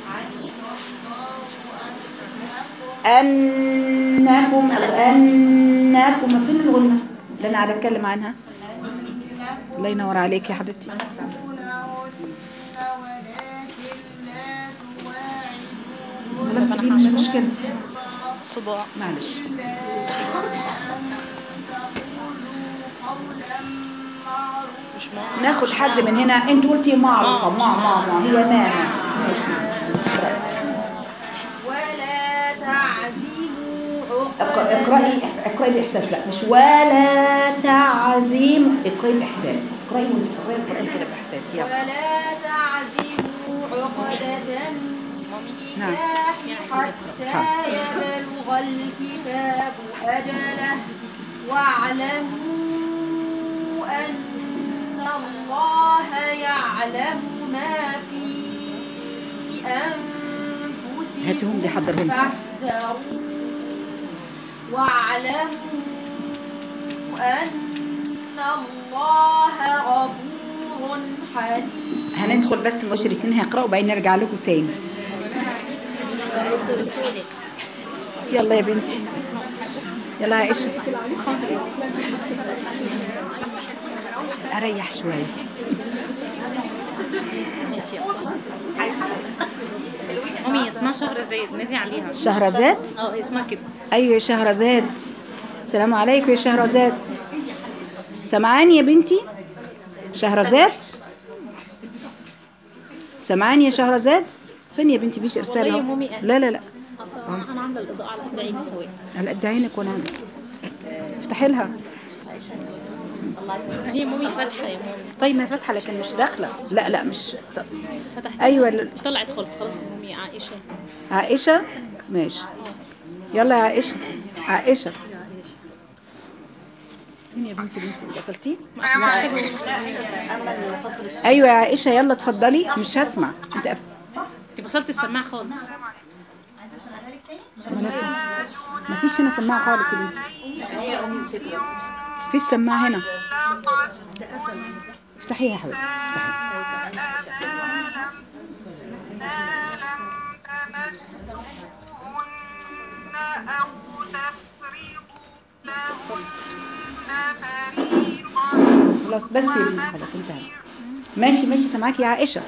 أنكم أنكم فين الغنة اللي أنا قاعدة أتكلم عنها الله ينور عليك يا حبيبتي خلاص دي مش مشكلة صداع معلش مش معروف ناخد حد من هنا انت قلتي معروفه مع مع مع هي ماما ماشي ولا تعزموا اق- عقدة اقرأي اقرأي بإحساس لا مش ولا تعزيم اقرأي بإحساس اقرأي وانت بتقرأي القرآن كده بإحساس يلا ولا تعزموا عقدة نعم. النكاح حتى يبلغ الكتاب أجله واعلموا أن الله يعلم ما في أنفسكم هاتهم بيحضرهم. فاحذروا واعلموا أن الله غفور حليم هندخل بس مباشر اتنين هيقرأوا وبعدين نرجع لكم تاني يلا يا بنتي يلا يا عائشة أريح شوية ماشي يا مامي اسمها شهر زايد نادي عليها شهرزاد اه اسمها كده أيوة يا شهرزاد السلام عليكم يا شهرزاد سمعاني يا بنتي شهرزاد سمعاني يا شهرزاد فين يا بنتي بيش ارسال والله يا أهو. مامي قال. لا لا لا اصلا انا عامله الاضاءه على قد عيني سواء على قد عينك وانا افتحي لها هي مامي فاتحه يا مامي طيب ما هي فاتحه لكن مش داخله لا لا مش ط- فتحت ايوه ال- طلعت خالص خلاص يا مامي عائشه عائشه ماشي يلا يا عائشه عائشه مين يا بنتي بنتي قفلتيه ايوه يا عائشه يلا اتفضلي مش هسمع انت قف... انت بصلت السماعه خالص ما فيش هنا سماعه خالص يا بنتي فيش سماعه هنا افتحيها يا حبيبتي افتحيها أو تفرضوا لهن فريضة خلاص بس يا بنتي خلاص انتهى ماشي ماشي سامعاكي يا عائشه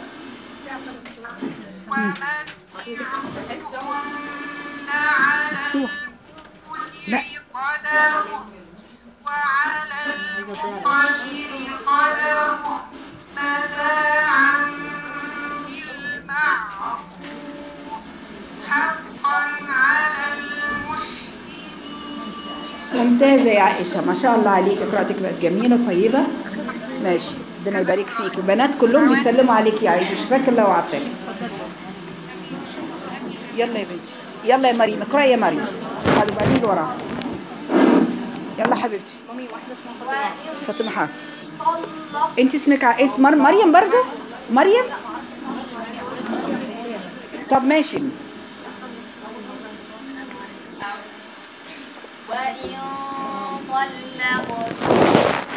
مفتوح لا قدر وعلى المقدر قدر متاعا بالمعروف حقا على المحسنين ممتازة يا عائشة ما شاء الله عليك قراءتك بقت جميلة طيبة ماشي ربنا يبارك فيك البنات كلهم بيسلموا عليك يا عائشة مش فاكر لو عارفاك يلا يا بنتي يلا يا مريم اقرأي يا مريم هذا بعدين اللي وراها يلا حبيبتي فاطمة حاضر انت اسمك ع- اسم مر- مريم برضو مريم طب ماشي وإن طلقتموهن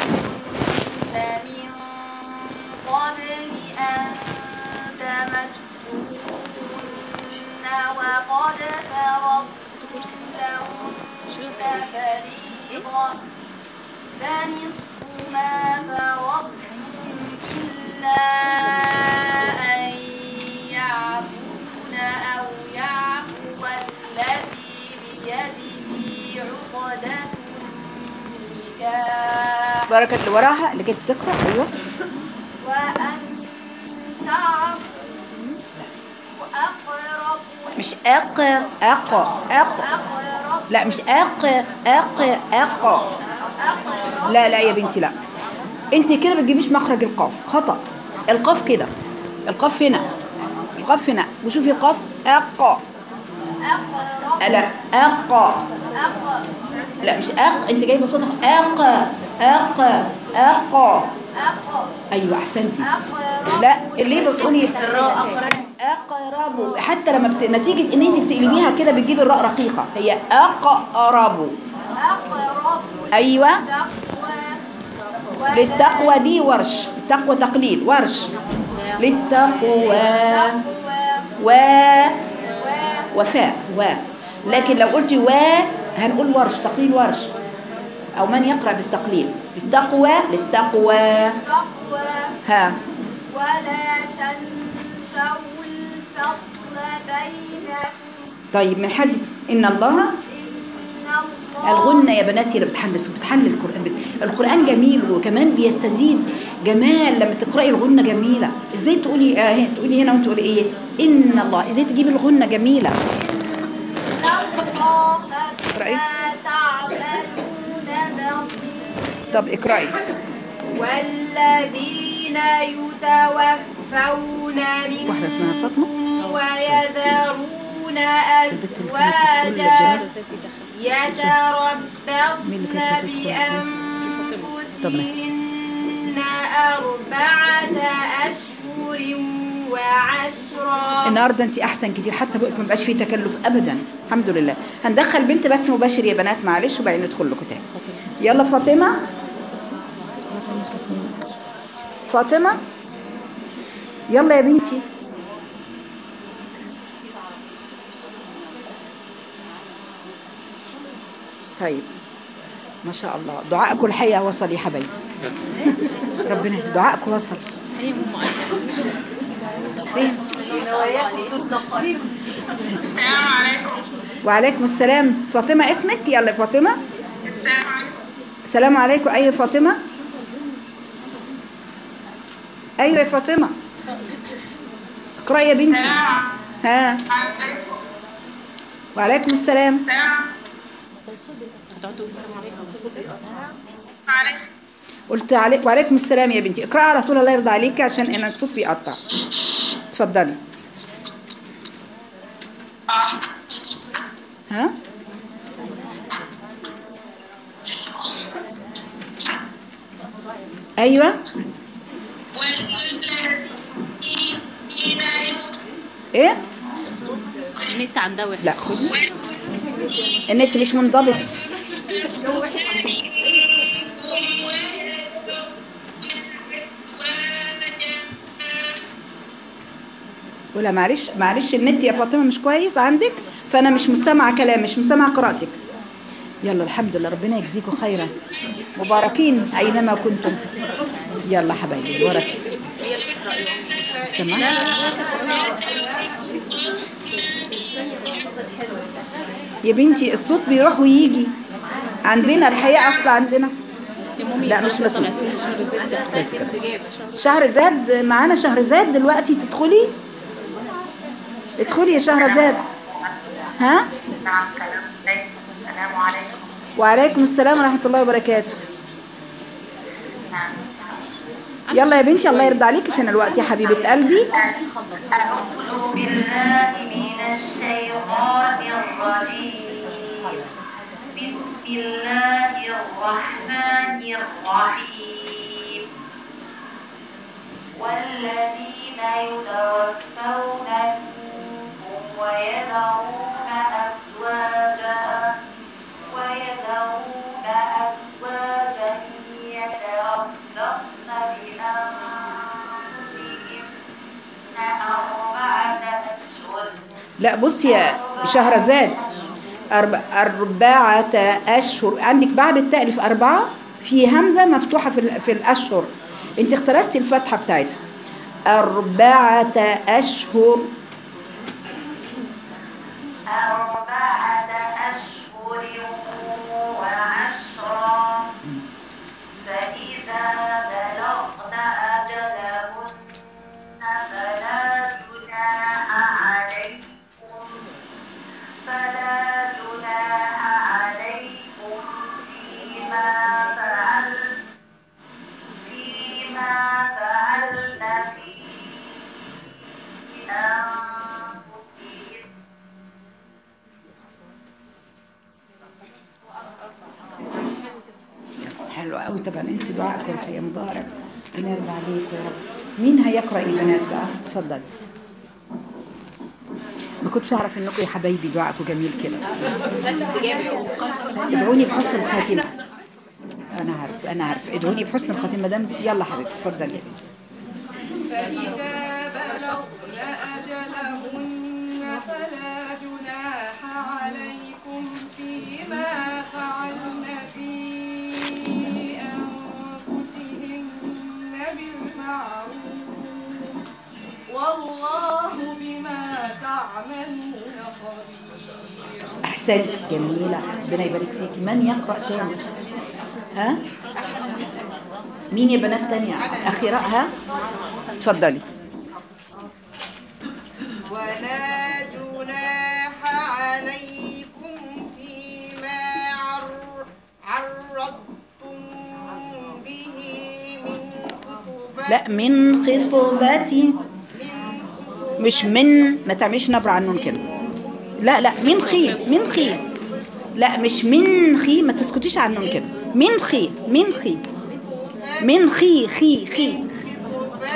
من قبل أن تمسوهن وقد فرضتم لهن فريضة فنصف ما فرضتم إلا أن يعفون أو يعفو الذي بيده عقدة النكاح بركة اللي وراها اللي كانت تقرأ ايوه وأن تعفوا أقرب مش اق اق اق أقرب لا مش اق اق اق أقرب لا لا يا بنتي لا انت كده بتجيبيش مخرج القاف خطأ القاف كده القاف هنا القاف هنا وشوفي القاف اق أقرب لا اق أقرب لا مش اق انت جايبه صوتك اق اق اق أقرب ايوه احسنتي أقرب لا اللي بتقولي اقرب حتى لما بت... نتيجه ان انت بتقلبيها كده بتجيبي الراء رقيقه هي اقرب أقرب ايوه تقوى للتقوى دي ورش التقوى تقليل ورش للتقوى و وفاء و لكن لو قلت و هنقول ورش تقليل ورش او من يقرا بالتقليل للتقوى للتقوى تقوى ها ولا تنسوا الفضل بينكم طيب من حد ان الله الغنة يا بناتي اللي بتحلس وبتحلل القرآن بت- القرآن جميل وكمان بيستزيد جمال لما تقرأي الغنة جميلة ازاي تقولي آه هنا- تقولي هنا وتقولي ايه إن الله ازاي تجيبي الغنة جميلة الله اقرأي. بما تعملون بصير طب اقرأي والذين يتوفون واحدة اسمها فاطمة منكم ويذرون الجميلة أزواجا ازاي تدخل مين اللي يتربصن كانت هتدخل؟ بأنفسهن أربعة أشهر وعشرا النهارده انت احسن كتير حتى بقولك ما بقاش فيه تكلف ابدا الحمد لله هندخل بنت بس مباشر يا بنات معلش وبعدين ندخل لكم تاني يلا فاطمه فاطمه يلا يا بنتي طيب ما شاء الله دعائكم الحقيقه وصل يا حبايبي ربنا دعائكم وصل هي ام السلام عليكم وعليكم السلام فاطمة اسمك يلا يا فاطمة السلام عليكم السلام عليكم أيوة يا فاطمة س- أيوة يا فاطمة اقرأي يا بنتي السلام ها عليكم وعليكم السلام السلام هتقعدوا السلام عليكم عليكم قلت عليك وعليكم السلام يا بنتي اقرأي على طول الله يرضى عليك عشان انا الصوت بيقطع اتفضلي ها ايوه ايه النت عندها وحش لا خدي النت مش منضبط ولا معلش معلش النت يا فاطمه مش كويس عندك فانا مش مسامعه كلام مش مسامعه قراءتك يلا الحمد لله ربنا يجزيكم خيرا مباركين اينما كنتم يلا حبايبي مبارك سمع يا بنتي الصوت بيروح ويجي عندنا الحقيقه اصلا عندنا يا مامي لا، مش خلاص مسموع. طلعت لنا شهر زد بس كده. شهر زاد معانا شهر زاد دلوقتي تدخلي ادخلي يا شهر زاد ها نعم سلام عليكم السلام عليكم وعليكم السلام ورحمة الله وبركاته نعم يلا يا بنتي الله يرضى عليك عشان الوقت يا حبيبة قلبي أعوذ بالله من الشيطان الرجيم بسم الله الرحمن الرحيم والذين يتوفون منكم ويذرون أزواجا ويذرون أزواجا يتربصن بأنفسهن أربعة أشهر لا بصي يا شهرزاد أرب... أربعة أشهر عندك بعد التأليف أربعة في همزة مفتوحة في, ال... في الأشهر أنت اخترستي الفتحة بتاعتها أربعة أشهر أربعة أشهر وعشرا فإذا بلغن أجلهن فلا جناح عليكم فلا جناح عليكم فيما فعل فيما فعلن في أنفسهن حلو قوي طبعا انتوا دعائكم يا مبارك ونرضى عليكم يا رب مين هيقرا يا بنات بقى اتفضل ما كنتش اعرف انكم يا حبايبي دعائكم جميل كده ادعوني بحسن الخاتمه انا عارف انا عارف ادعوني بحسن الخاتمه مدام يلا حبيبتي اتفضل يا بنتي فإذا بلغن أجلهن فلا جناح عليكم فيما فعلن في أنفسهن بالمعروف والله بما تعملون خبير احسنت جميله ربنا يبارك فيكي من يقرا تاني ها مين يا بنات تانية اخرها اتفضلي ولا جناح عليكم فيما عر عرضتم به من خطبة لا من خطبتي من خطبة مش من ما تعمليش نبر عن النون كده لا لا من خي من خي لا مش من خي ما تسكتيش عن النون كده من خي من خي من خي خي خي خطبة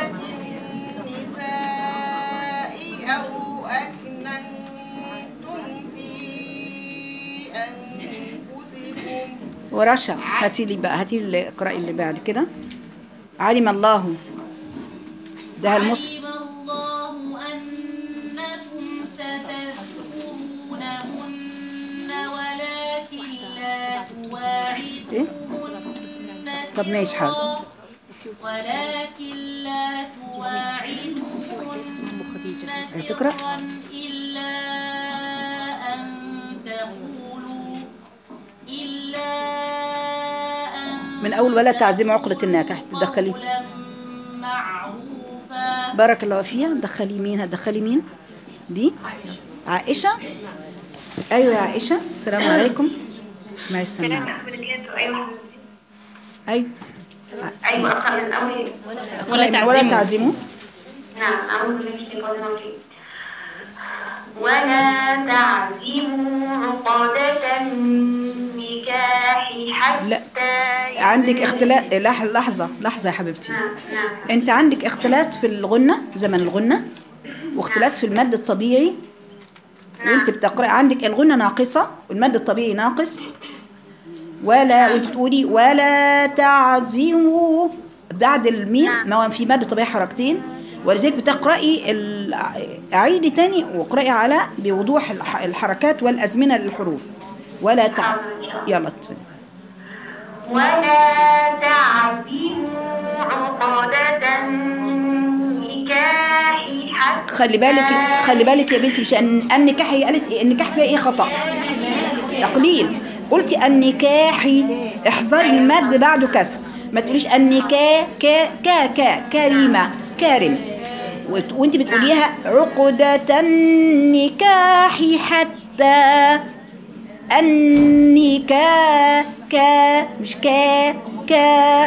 النساء أو أكننتم في أنفسكم ورشا هاتي لي بقى هاتي لي اقرأي اللي بعد كده علم الله ده المص علم الله أنكم ستذكرونهن ولكن لا إيه؟ تواعدوهن طب ماشي حاضر. سرا ولكن لا اسمها أم خديجة. تواعدوهن هتقرأ؟ سرا إلا أن تقولوا إلا أن من أول ولا تعزيم عقدة النكاح تدخلي قولا معروفا بارك الله فيها دخلي مين هتدخلي مين دي عائشة أيوة يا عائشة السلام عليكم اسمعي السماعة أيوة أيوة أقرأ من أول ولا ولا تعزموا تعزموا نعم أعوذ بالله من الشيطان الرجيم ولا تعزموا عقدة النكاح حتى لا عندك اختلاف لح- لحظة لحظة يا حبيبتي نعم نعم انت عندك اختلاس في الغنة زمن الغنة واختلاس في المد الطبيعي وانت بتقرأ عندك الغنة ناقصة والمد الطبيعي ناقص ولا وانت تقولي ولا تعزموا بعد الميم ما هو في مد طبيعي حركتين ولذلك بتقرأي ال- أعيدي تاني واقرأي على بوضوح الح- الحركات والأزمنة للحروف ولا تع يلا اتفضلي. ولا تعزموا عقدة النكاح حتى خلي بالك خلي بالك يا بنتي مش أن النكاح هي قالت إيه النكاح فيها ايه خطأ تقليل قلتي النكاحي احذري المد بعده كسر ما تقوليش النكاح كا كا كا كريمة كارم وت- وانت بتقوليها عقدة النكاح حتى النكاح كا مش كا كا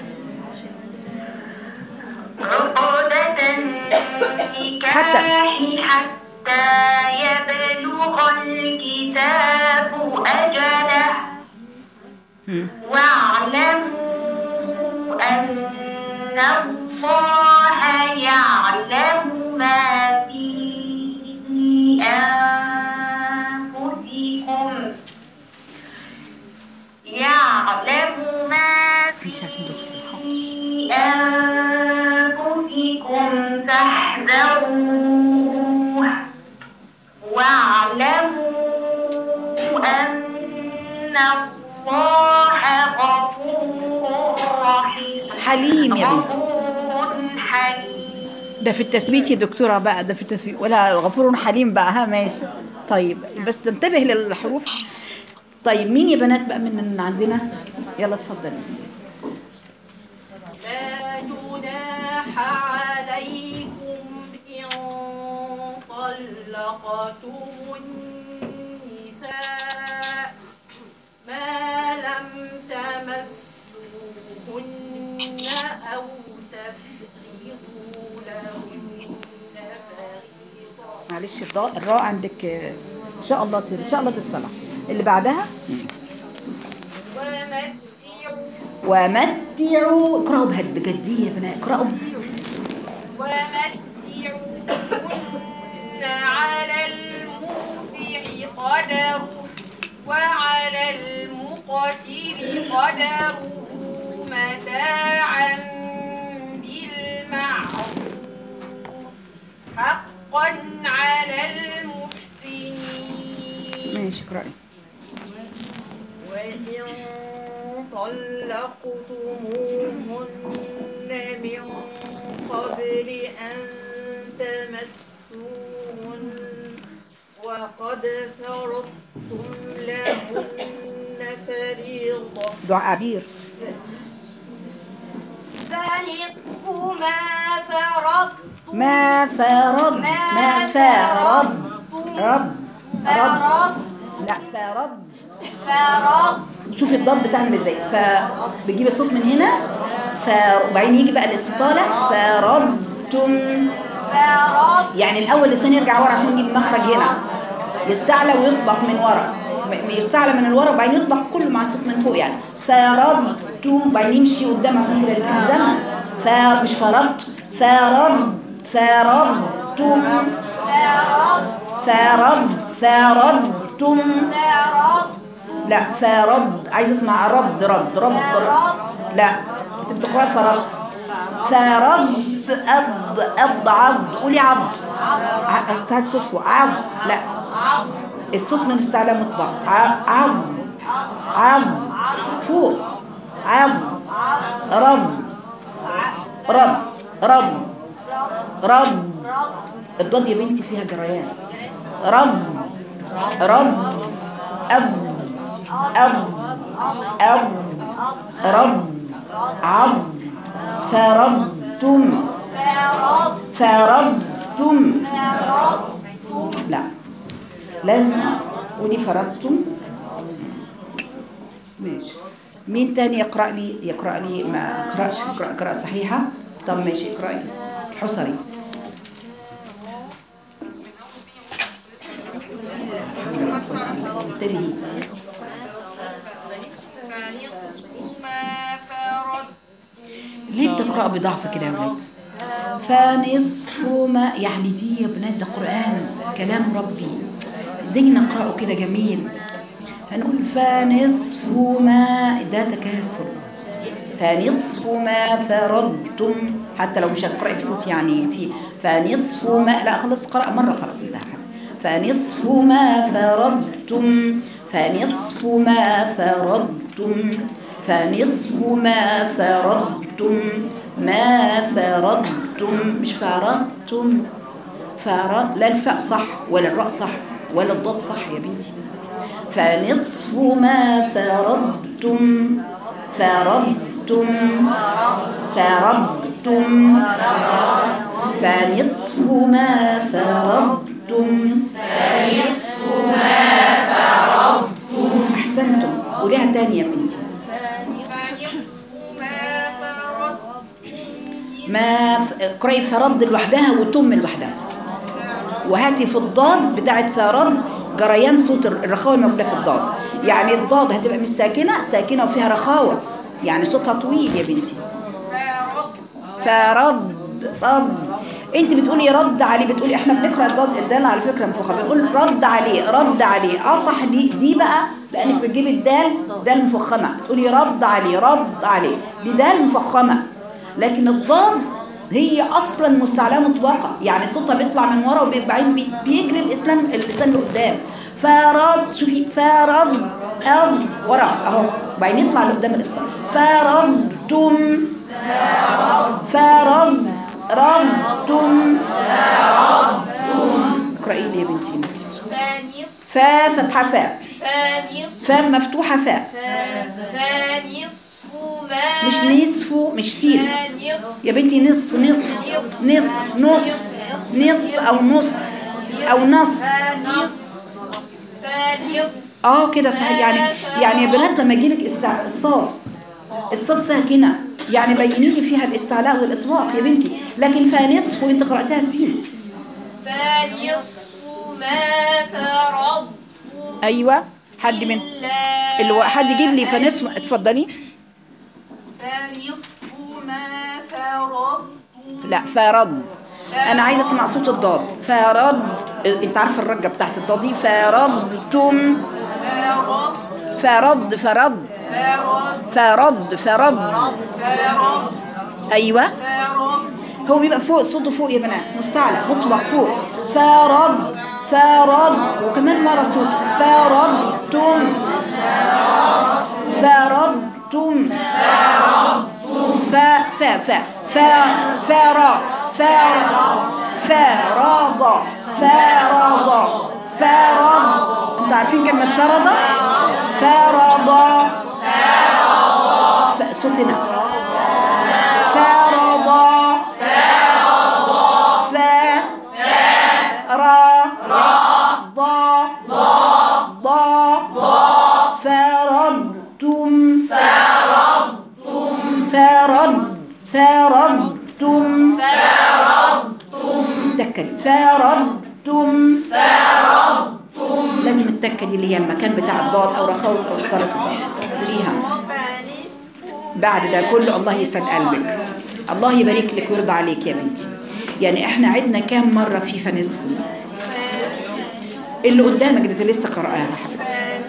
عقدة النكاح حتى. حتى يبلغ الكتاب أجله واعلموا أن الله يعلم ما في أنفسكم يعلم ما في أنفسكم فاحذروه واعلموا أن الله غفور رحيم حليم يا بنتي غفور حليم ده في التثبيت يا دكتورة بقى ده في التثبيت ولا غفور حليم بقى ها ماشي طيب بس تنتبه للحروف طيب مين يا بنات بقى من اللي عندنا يلا اتفضلي لا جناح عليكم إن طلقتم النساء ما لم تمسوهن أو تفرضوا لهن فريضة معلش الراء الراء عندك آه، ان شاء الله ت- ان شاء الله تتصلح اللي بعدها ومتعوا ومتعوا اقرأوا بهد جدية يا بنات اقرأوا ومتعوهن على الموسع قدره وعلى المقتل قدره متاعا بالمعروف حقا على المحسنين ماشي اقرأي وإن طلقتموهن من قبل أن تمسوهن لقد فرضتم لهن فريضة دعاء عبير فنصف ما فرضتم ما فرض ما فرض رب رب فرض لا فرض فرض شوفي الضاد بتعمل ازاي فبتجيب الصوت من هنا ف وبعدين يجي بقى الاستطاله فرضتم فرض يعني الاول لسان يرجع ورا عشان يجيب مخرج هنا يستعلى ويطبق من ورا م- يستعلى من الورا وبعدين يطبق كله مع الصوت من فوق يعني فرضتم وبعدين يمشي قدام عشان كده يكون زمن ف مش فرضت فرض فرضتم فرض فرض فرضتم فرض لا فرض عايز اسمع رد رد رد رد لا انت بتقرا فرض فرض أض أض عض قولي عض ع- استعد صوت فوق عض لا الصوت من الاستعلاء مطبق ع- عض عض فوق عض رد رد رد رد الضاد يا بنتي فيها جريان رد رد أب أب أب رب عب فرضتم فرض فرضتم فرضتم لا لازم قولي فرضتم ماشي مين تاني يقرأ لي يقرأ لي ما أقرأش يقرأ قراءة صحيحة طب ماشي اقرأي الحصري انتبهي فنصف ما فرضتم ليه بتقرأ بضعف كده يا ولاد فنصف ما يعني دي يا بنات ده قرآن كلام ربي ازاي نقرأه كده جميل هنقول فنصف ما ده تكاسل فنصف ما فرضتم حتى لو مش هتقرأي بصوت يعني في فنصف ما لا خلاص قرأ مرة خلاص انتهى فنصف ما فرضتم فنصف ما فرضتم فنصف ما فرضتم ما فرضتم مش فرضتم فرض لا الفاء صح ولا الراء صح ولا الضاد صح يا بنتي فنصف ما فرضتم فرضتم فرضتم فنصف ما فرضتم فنصف ما فرضتم أحسنتم قوليها تاني يا بنتي فنصف ما فرضتم ما ف- اقرأي فرض لوحدها وتم لوحدها وهاتي في الضاد بتاعت فرض جريان صوت الرخاوة الموجودة في الضاد يعني الضاد هتبقى مش ساكنة ساكنة وفيها رخاوة يعني صوتها طويل يا بنتي فرض فرد رد انت بتقولي رد عليه بتقولي احنا بنقرا الضاد الدال على فكره منفوخه بنقول رد عليه رد عليه اه صح دي دي بقى لانك بتجيبي الدال دال مفخمه تقولي رد عليه رد عليه دي دال مفخمه لكن الضاد هي اصلا مستعلاه مطلقه يعني صوتها بيطلع من ورا وبعدين بي- بيجري الاسلام اللسان لقدام فرد شوفي فرد أم ورا اهو وبعدين يطلع لقدام الاسلام فرضتم فرض رضتم اقرأي لي يا بنتي بس فنصف فا فتحة فاء فنصف فا مفتوحة فاء فنصف ما مش نصف مش سين فنصف يا بنتي نص نص نص نص نص أو نص أو نص فنصف فنصف اه كده صحيح يعني يعني يا بنات لما يجيلك استع... الصاد الصاد ساكنة يعني بيني لي فيها الاستعلاء والإطلاق يا بنتي لكن فنصف وانت قرأتها سين فنصف ما فرضتم أيوة حد من إلا الو... حد يجيب لي فنصف اتفضلي فنصف ما فرضتم لا فرض انا عايزه اسمع صوت الضاد فرض انت عارفه الرجه بتاعت الضاد دي فرضتم فرض فرض فرض فرض ايوه هو بيبقى فوق صوته فوق يا بنات مستعلى مطلق فوق فرض فرض وكمان مرة صوت فرضتم فرضتم فا فا فا فا فرا فرا فرض فرض فرض فرض عارفين كلمة فرض فرض ف- صوت هنا فرض ف را ضا ضا فرضتم فرض فرضتم تكة فرضتم لازم التكة دي اللي هي المكان بتاع الضاد أو رخاوة أو سطرة الضاد ليها بعد ده كله الله يسعد قلبك الله يبارك لك ويرضى عليك يا بنتي يعني احنا عدنا كام مرة في فنسكو اللي قدامك ده لسه قرأها يا حبيبتي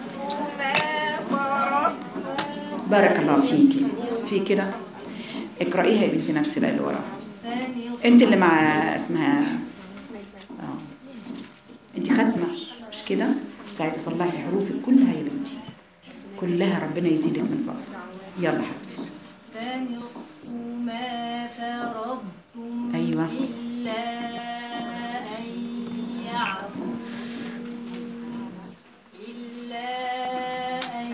بارك الله فيكي في كده اقرأيها يا بنتي نفس اللي وراها انت اللي مع اسمها اه انت ختمة مش كده بس عايزة تصلحي حروفك كلها يا بنتي كلها ربنا يزيدك من فضله يلا حبيبتي فنصف ما فرضتم أيوة. إلا أن يعفو إلا أن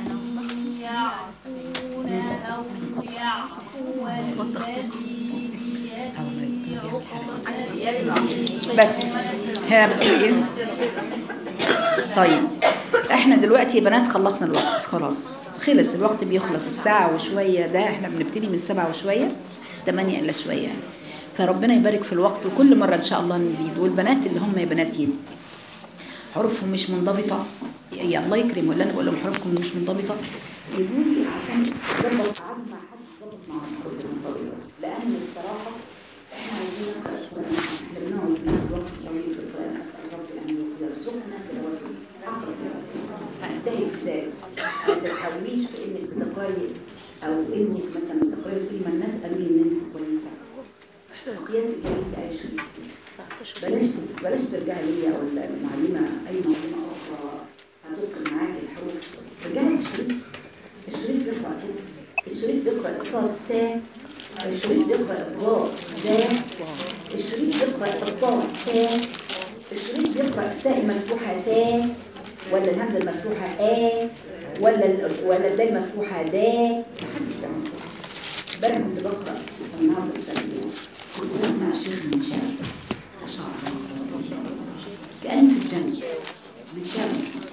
يعفون أو يعفو الذي بيده عقدة بس ها بتقولي ايه طيب احنا دلوقتي يا بنات خلصنا الوقت خلاص خلص الوقت بيخلص الساعة وشوية ده احنا بنبتدي من سبعة وشوية تمانية إلا شوية يعني فربنا يبارك في الوقت وكل مرة إن شاء الله نزيد والبنات اللي هم يا بنات يد حروفهم مش منضبطة يا الله يكرم ولا أنا بقول لهم حروفكم مش منضبطة يقولي عشان ظبط قعد مع حد ظبط مع الحروف المنضبطة لأن بصراحة احنا عايزين نقرأ القرآن احنا بنقعد بناخد وقت طويل في القرآن أسأل رب أن يرزقنا تلاوته انتهي في ذلك ما تتحوليش في انك بتقراي او انك مثلا بتقراي كلمه الناس قالوا لي ان انت كويسه قياس الجميل ده اي شريط بلاش بلاش ترجعي ليا او المعلمه اي معلمه اخرى هتلقي معاكي الحروف رجعي الشريط الشريط بيقرا كده الشريط بيقرا الصاد سا الشريط بيقرا الضاد دا الشريط بيقرا الضاد تا الشريط بيقرا التاء المفتوحه تا ولا الهمزه المفتوحه ا ولا ال- ولا الدال المفتوحه دا محدش بيعمل كده امبارح كنت بقرا النهارده التربيه كنت بسمع الشيخ من شعر ما شاء الله كاني في الجنه من شعر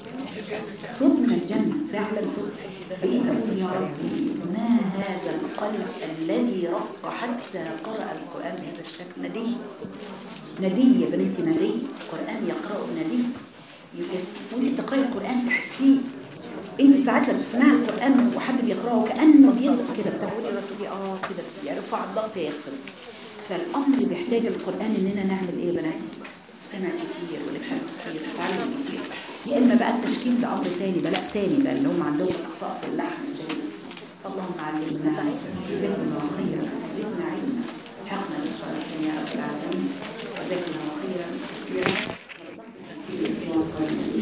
صوت من الجنه فعلا صوت بقيت اقول يا ربي ما هذا القلب الذي رق حتى قرأ القرآن بهذا الشكل ندي ندي يا بنتي ندي القرآن يقرأه ندي يجس- وانت بتقرأي القرآن تحسيه انت ساعات لما تسمعي القرآن وحد بيقرأه كأنه بيضغط كده بتقولي تقولي اه كده يرفع الضغط يغفر فالأمر بيحتاج القرآن إننا نعمل إيه يا بنات؟ نستمع كتير ونفهم كتير نتعلم كتير يا إما بقى التشكيل ده أمر تاني بلاء تاني بقى اللي هم عندهم أخطاء في اللحن الجديد اللهم علمنا جزاكم الله خيرا زدنا علما حقنا بالصالحين يا رب العالمين وجزاكم الله خيرا كثيرا